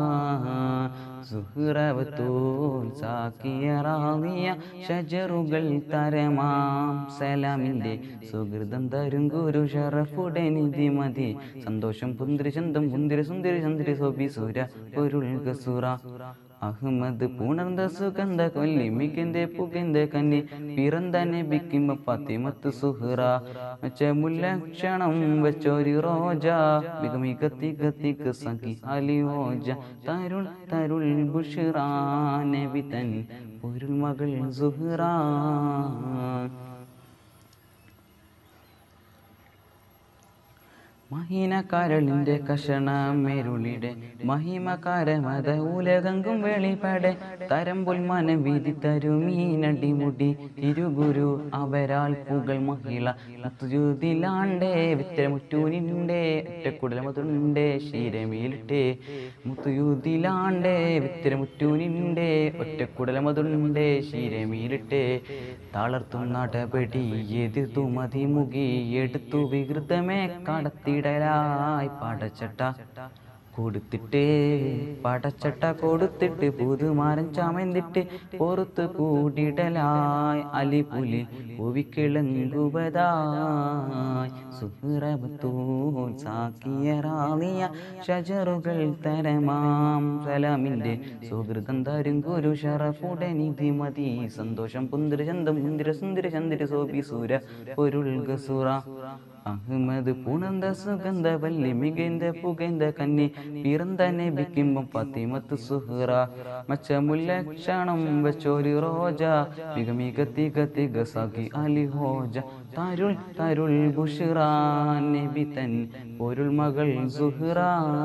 S5: സുഹ്റവത്തൂൽ സാക്കിയറാവിയ ഷജറുകൾ തരമാം സലാമിന്റെ സുഹൃതം തരും ഗുരു ഷറഫുടെ നിധി മതി സന്തോഷം പുന്തിരി ചന്തം പുന്തിരി സുന്ദരി ചന്ദ്രി സോബി സൂര പൊരുൾ ഗസുറ അഹമ്മദ് പുണർந்த സുഗന്ധ കൊല്ലി മികന്റെ പുകന്റെ കന്നി പിറந்த നബിക്കുമ്പ ഫാത്തിമത്ത് സുഹ്റ മെച്ച മുല്ലക്ഷണം വെച്ചൊരു റോജ മിക മിക തിക തിക സഖി അലി ഹോജ തരുൾ തരുൾ ബുഷ്റ നബി തൻ പൊരുൾ മകൾ സുഹ്റ മഹീനക്കാരളിന്റെ കഷണ മേരുളിടെ മഹിമകാരമത ഉലകങ്കും വെളിപടെ തരമ്പുൽ മനം വീതി തരുമീനടിമുടി തിരുഗുരു അവരാൽ പുകൾ മഹിള മുത്തുജൂതിലാണ്ടേ വിത്തരമുറ്റൂനിണ്ടേ ഒറ്റക്കുടല മുതുണ്ടേ ശീരമേലിട്ടേ മുത്തുയൂതിലാണ്ടേ വിത്തരമുറ്റൂനിണ്ടേ ഒറ്റക്കുടല മുതുണ്ടേ ശീരമേലിട്ടേ തളർത്തും നടപടി എതിർത്തു മതിമുകി എടുത്തു വികൃതമേ കടത്തിടലായി പടച്ചട്ട കൊടുത്തിട്ട് പടച്ചട്ട കൊടുത്തിട്ട് പുതുമാരൻ ചമന്തിട്ട് പുറത്ത് കൂടിടലായി അലിപുലി ഒവിക്കിളങ്കുവതായി സുഹൃബത്തൂൽ സാക്കിയറാളിയ ഷജറുകൾ തരമാം സലാമിന്റെ സുഹൃതം തരും ഗുരു ഷറഫുടെ നിധി മതി സന്തോഷം പുന്തിര ചന്തം മുന്തിര സുന്ദര ചന്ദ്ര സോബി സൂര പൊരുൾ ഗസുറ അഹമ്മദ് പുണർந்த സുഗന്ധ വല്ലി മികൈந்த പുകൈந்த കന്നി പിറந்த നബിക്കുമ്പം ഫാത്തിമത്ത് സുഹ്റ മച്ച മുല്ലക്ഷണം വെച്ചൊരു റോജ മിക മിക തിക തിക സഖി അലി ഹോജ തരുൾ തരുൾ ബുഷ്റ നബി തൻ പൊരുൾ മകൾ സുഹ്റ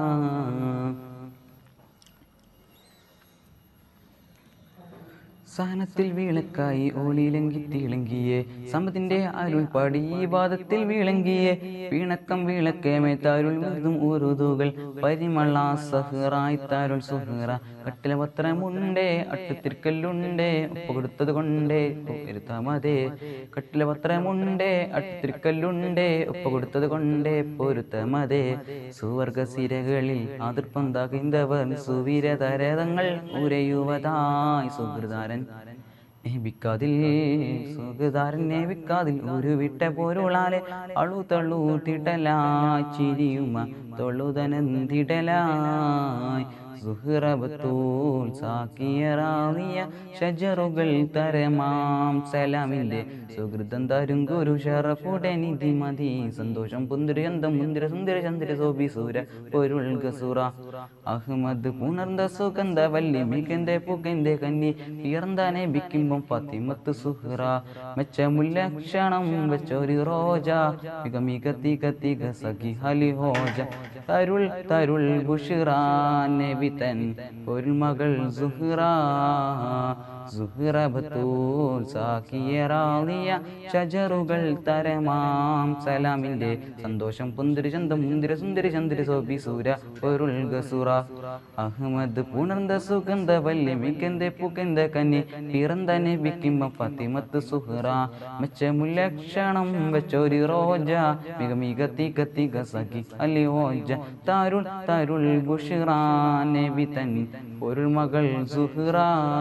S5: സഹനത്തിൽ വിളക്കായി ഓളിയിലങ്കി തിളങ്ങിയേ സമതിന്റെ അരുൾ പാടി ഈ വാദത്തിൽ വിളങ്ങിയേ വീണക്കം വിളക്കേമേ താരുൾ മുതും ഉറുതുകൾ പരിമള സഹറായി താരുൾ സുഹറ കട്ടിലെ പത്രമുണ്ടേ അട്ടുത്തിരിക്കല്ലുണ്ടേ ഉപ്പ് കൊടുത്തത് കൊണ്ടേ പൊരുത്തമതേ കട്ടിലെ പത്രമുണ്ടേ അട്ടുത്തിരിക്കല്ലുണ്ടേ ഉപ്പ് കൊടുത്തത് കൊണ്ടേ പൊരുത്തമതേ സുവർഗ സിരകളിൽ അതിർപ്പം തകിന്തവർ സുവീരതരതങ്ങൾ ഉരയുവതായി സുഹൃതാരൻ നേബിക്കാതിൽ സുഖതാരൻ നേബിക്കാതിൽ ഒരു വിട്ട പോരുളാലെ അളു തള്ളു തിടലായി ചിരിയുമ തൊള്ളുതനെന്തിടലായി സുഹ്റബത്തൂൽ സാക്കിയറാവിയ ഷജറുകൾ തരമാം സലാമിന്റെ സുഹൃതം തരും ഗുരു ഷറഫുടെ നിധി മതി സന്തോഷം പുന്തിരി അന്തം മുന്തിര സുന്ദര ചന്ദ്ര സോബി സൂര പൊരുൾ ഗസുറ അഹ്മദ് പുണർந்த സുഗന്ധ വല്ലി മികന്റെ പുകന്റെ കന്നി ഉയർந்தாനെ ബിക്കുമ്പം ഫത്തിമത്ത് സുഹ്റ മെച്ച മുല്ലക്ഷണം വെച്ചൊരു റോജ മിക മിക തിക തിക സഖി ഹലി ഹോജ തരുൾ തരുൾ ബുഷിറാനെ വിതൻ ഒരു മകൾ സുഹ്റ സുഹ്റ ബത്തൂൽ സാക്കിയറാളിയ ഷജറുകൾ തരമാം സലാമിന്റെ സന്തോഷം പുന്തിരി ചന്തം മുന്തിര സുന്ദരി ചന്ദ്ര സോബി സൂര പൊരുൾ ഗസുറ അഹമ്മദ് പുണർந்த സുഗന്ധ വല്ലി മികந்த പുകந்த കന്നി പിറந்த നബിക്കുമ്പം ഫത്തിമത്ത് സുഹ്റ മെച്ച മുല്ലക്ഷണം വെച്ചൊരു റോജ മിക മിക തിക തിക സഖി അലി ഹോജ തരുൾ തരുൾ ബുഷിറാൻ നബി തൻ ഒരു മകൾ സുഹ്റ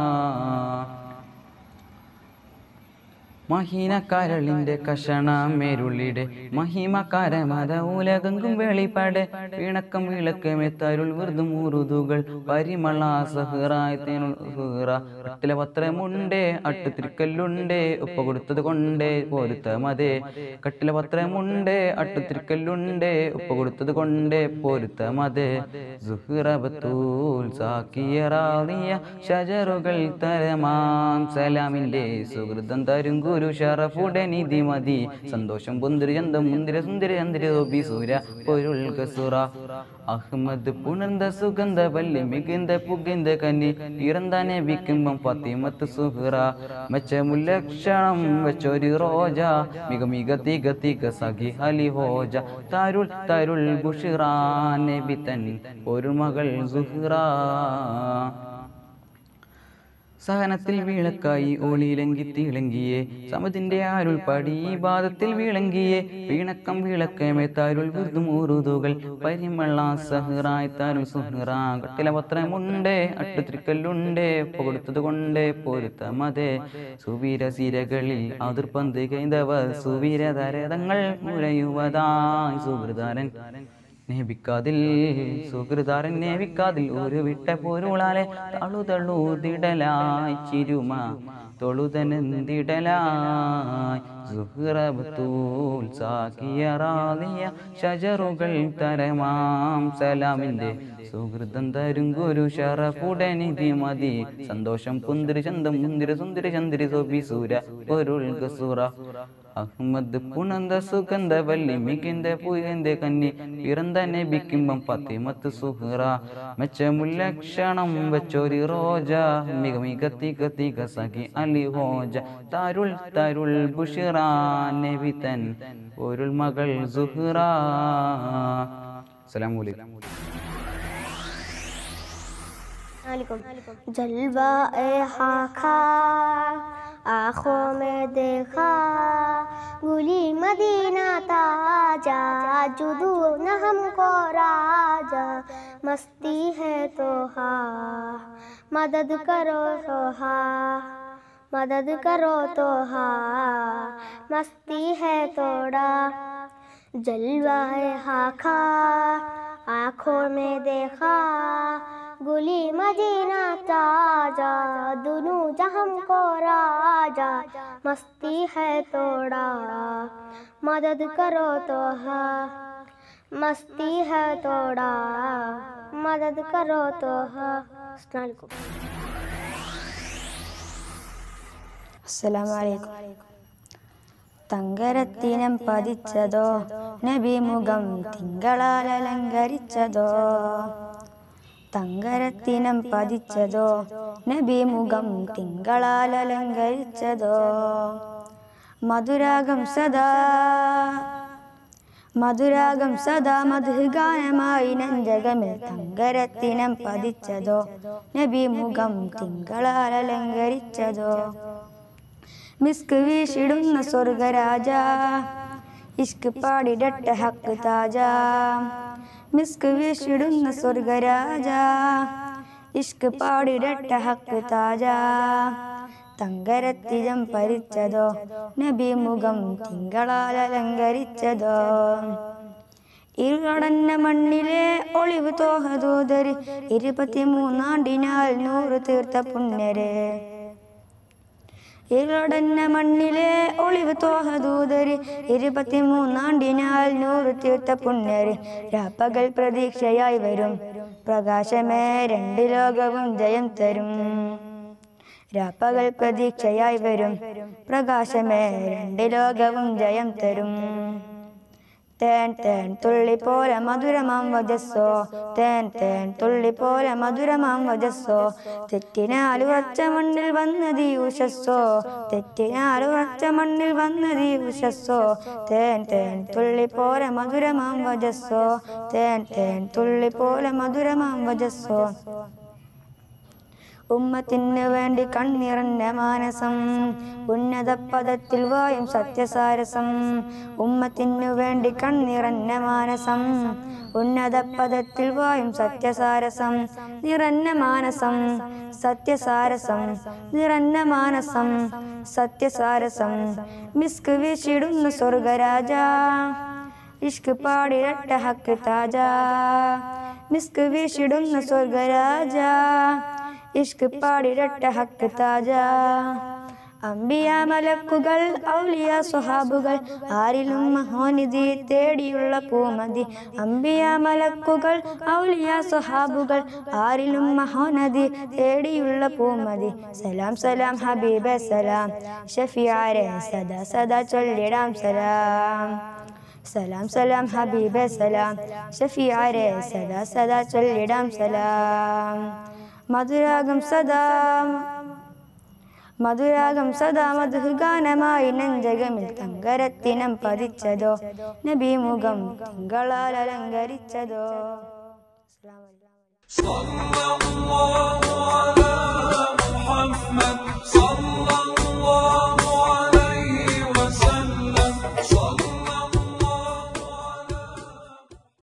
S5: മഹീനക്കാരളിന്റെ കഷണമേരുള്ളിടെ മഹിമക്കാരമത ഉലകങ്കും വെളിപ്പാട് പിണക്കം വിളക്കമെത്തരുൾ വെറുതും ഉറുതുകൾ പരിമള സഹറായ തേനുഹറ കട്ടിലെ പത്രമുണ്ടേ അട്ടുത്തിരിക്കല്ലുണ്ടേ ഉപ്പ കൊടുത്തത് കൊണ്ടേ പോരുത്ത മതേ കട്ടിലെ പത്രമുണ്ടേ അട്ടുത്തിരിക്കല്ലുണ്ടേ ഉപ്പ കൊടുത്തത് കൊണ്ടേ പോരുത്ത മതേ സുഹ്റബത്തൂൽ സാക്കിയറാളിയ ഷജറുകൾ തരമാം സലാമിന്റെ സുഹൃതം തരും ഗുരു ഷറഫുടെ നിധി മതി സന്തോഷം പൊന്തിരി ചന്തം മുന്തിര സുന്ദര ചന്ദ്ര സോബി സൂര പൊരുൾ കസുറ അഹമ്മദ് പുണർந்த സുഗന്ധ വല്ലി മികുந்த പുകந்த കന്നി ഇറന്താനെ വിക്കുമ്പം ഫത്തിമത്ത് സുഹ്റ മെച്ച മുല്ലക്ഷണം വെച്ചൊരു റോജ മിക മിക തിക തിക സഖി ഹലി ഹോജ തരുൾ തരുൾ ബുഷിറാൻ നബി തൻ ഒരു മകൾ സുഹ്റ സഹനത്തിൽ വിളക്കായി ഒളിയിലങ്കി തിളങ്ങിയേ സമതിന്റെ ആരുൾ പടി ബാധത്തിൽ വിളങ്ങിയേ വീണക്കം വിളക്കമേ താരുൾ വെറുതും ഉറുതുകൾ പരിമള സഹറായി താരുൾ സുഹറ കട്ടില പത്രമുണ്ടേ അട്ടുത്തിരിക്കല്ലുണ്ടേ കൊടുത്തത് കൊണ്ടേ പൊരുത്ത മതേ സുവീര സിരകളിൽ അതിർപ്പന്ത് കൈന്തവർ സുവീര തരതങ്ങൾ മുരയുവതായി സുഹൃതാരൻ നേപിക്കാതിൽ സുഹൃതാരൻ നേപിക്കാതിൽ ഒരു വിട്ട പോരുളാലെ തളു തളൂതിടലായി ചിരുമ തൊളുതനെന്തിടലായി സുഹൃബത്തൂൽ സാക്കിയറാലിയ ഷജറുകൾ തരമാം സലാമിന്റെ സുഹൃതം തരും ഗുരു ഷറഫുടനിധി മതി സന്തോഷം പുന്തിരി ചന്തം മുന്തിര സുന്ദരി ചന്ദ്രി സോബി സൂര പൊരുൾ ഗസുറ അഹമ്മദ് പുണന്ത സുഗന്ധ വല്ലി മികந்த പുയന്ത കന്നി പിറந்த നബിക്കുമ്പം ഫത്തിമത്ത് സുഹ്റ മെച്ച മുല്ലക്ഷണം വെച്ചൊരു റോജ മിക മിക തിക തിക സഖി അലി ഹോജ തരുൾ തരുൾ ബുഷിറാൻ നബി തൻ ഒരു മകൾ സുഹ്റ അസ്സലാമു അലൈക്കും
S2: जलवा ए खाखा आँखों में देखा गुली मदीना ताजा जुदू न हमको राजा मस्ती है तो हा मदद करो तो हा मदद करो तो हा मस्ती है तोड़ा जलवाए खाखा आँखों में देखा गुली मदीना ताजा दुनू जहम को राजा मस्ती है तोड़ा मदद करो तो हा मस्ती है तोड़ा मदद करो तो हा अस्सलाम वालेकुम
S3: അസ്സലാമു അലൈക്കും തങ്കരത്തിനം പതിച്ചതോ നബി മുഖം തിങ്കളാൽ അലങ്കരിച്ചതോ തങ്കരത്തിനം പതിച്ചതോ നബി മുഖം തിങ്കളാൽ അലങ്കരിച്ചതോ മധുരാഗം സദാ മധുരാഗം സദാ മധുഗാനമായി നെഞ്ചകമിൽ തങ്കരത്തിനം പതിച്ചതോ നബി മുഖം തിങ്കളാൽ അലങ്കരിച്ചതോ മിസ്ക് വീശിടുന്ന സ്വർഗരാജ ഇഷ്ക് പാടിടട്ട ഹക്ക് താജ മിസ്ക് വീശിടുന്ന സ്വർഗരാജ ഇഷ്ക് പാടിടട്ട ഹക്ക് താജ തങ്കരത്തിജം പരിച്ചതോ നബി മുഖം തിങ്കളാൽ അലങ്കരിച്ചതോ ഇരുളടന്ന മണ്ണിലെ ഒളിവ് തോഹദൂതര് ഇരുപത്തിമൂന്നാണ്ടിനാൽ നൂറ് തീർത്ത പുണ്യരെ ഇരുളടന്ന മണ്ണിലെ ഒളിവ് തോഹദൂതര് ഇരുപത്തിമൂന്നാണ്ടിനാൽ നൂറ് തീർത്ത പുണ്യര് രാപ്പകൽ പ്രതീക്ഷയായി വരും പ്രകാശമേ രണ്ട് ലോകവും ജയം തരും രാപ്പകൽ പ്രതീക്ഷയായി വരും പ്രകാശമേ രണ്ട് ലോകവും ജയം തരും തേൻ തേൻ തുള്ളി പോലെ മധുരമാം വജസ്സോ തേൻ തേൻ തുള്ളി പോലെ മധുരമാം വജസ്സോ തെറ്റിനാൽ ഉറച്ച മണ്ണിൽ വന്നതി ഉഷസ്സോ തെറ്റിനാൽ ഉറച്ച മണ്ണിൽ വന്നതി ഉഷസ്സോ തേൻ തേൻ തുള്ളി പോലെ മധുരമാം വജസ്സോ തേൻ തേൻ തുള്ളി പോലെ മധുരമാം വജസ്സോ ഉമ്മത്തിന് വേണ്ടി കണ്ണിറഞ്ഞ മാനസം ഉന്നത പദത്തിൽ വായും സത്യസാരസം ഉമ്മത്തിനു വേണ്ടി കണ്ണിറഞ്ഞ മാനസം ഉന്നത പദത്തിൽ വായും സത്യസാരസം നിറഞ്ഞ മാനസം സത്യസാരസം നിറഞ്ഞ മാനസം സത്യസാരസം മിസ്ക് വീശിടുന്ന സ്വർഗരാജ ഇഷ്ക് പാടിരട്ട ഹക്ക് താജ മിസ്ക് വീശിടുന്ന സ്വർഗരാജ ഇഷ്ക് പാടിരട്ട ഹക്ക് താജ അമ്പിയ മലക്കുകൾ ഔലിയ സ്വഹാബുകൾ ആരിലും മഹോനിധി തേടിയുള്ള പൂമതി അമ്പിയ മലക്കുകൾ ഔലിയ സ്വഹാബുകൾ ആരിലും മഹോനദി തേടിയുള്ള പൂമതി സലാം സലാം ഹബീബ സലാം ഷഫിയാരെ സദാ സദാ ചൊല്ലിടാം സലാം സലാം സലാം ഹബീബ സലാം ഷഫിയാരെ സദാ സദാ ചൊല്ലിടാം സലാം മധുരാഗം സദാ മധുരാഗം സദാ മധുഗാനമായി നെഞ്ചകമിൽ തങ്കരത്തിനം പതിച്ചതോ നബി മുഖം തിങ്കളാൽ അലങ്കരിച്ചതോ
S9: صلى الله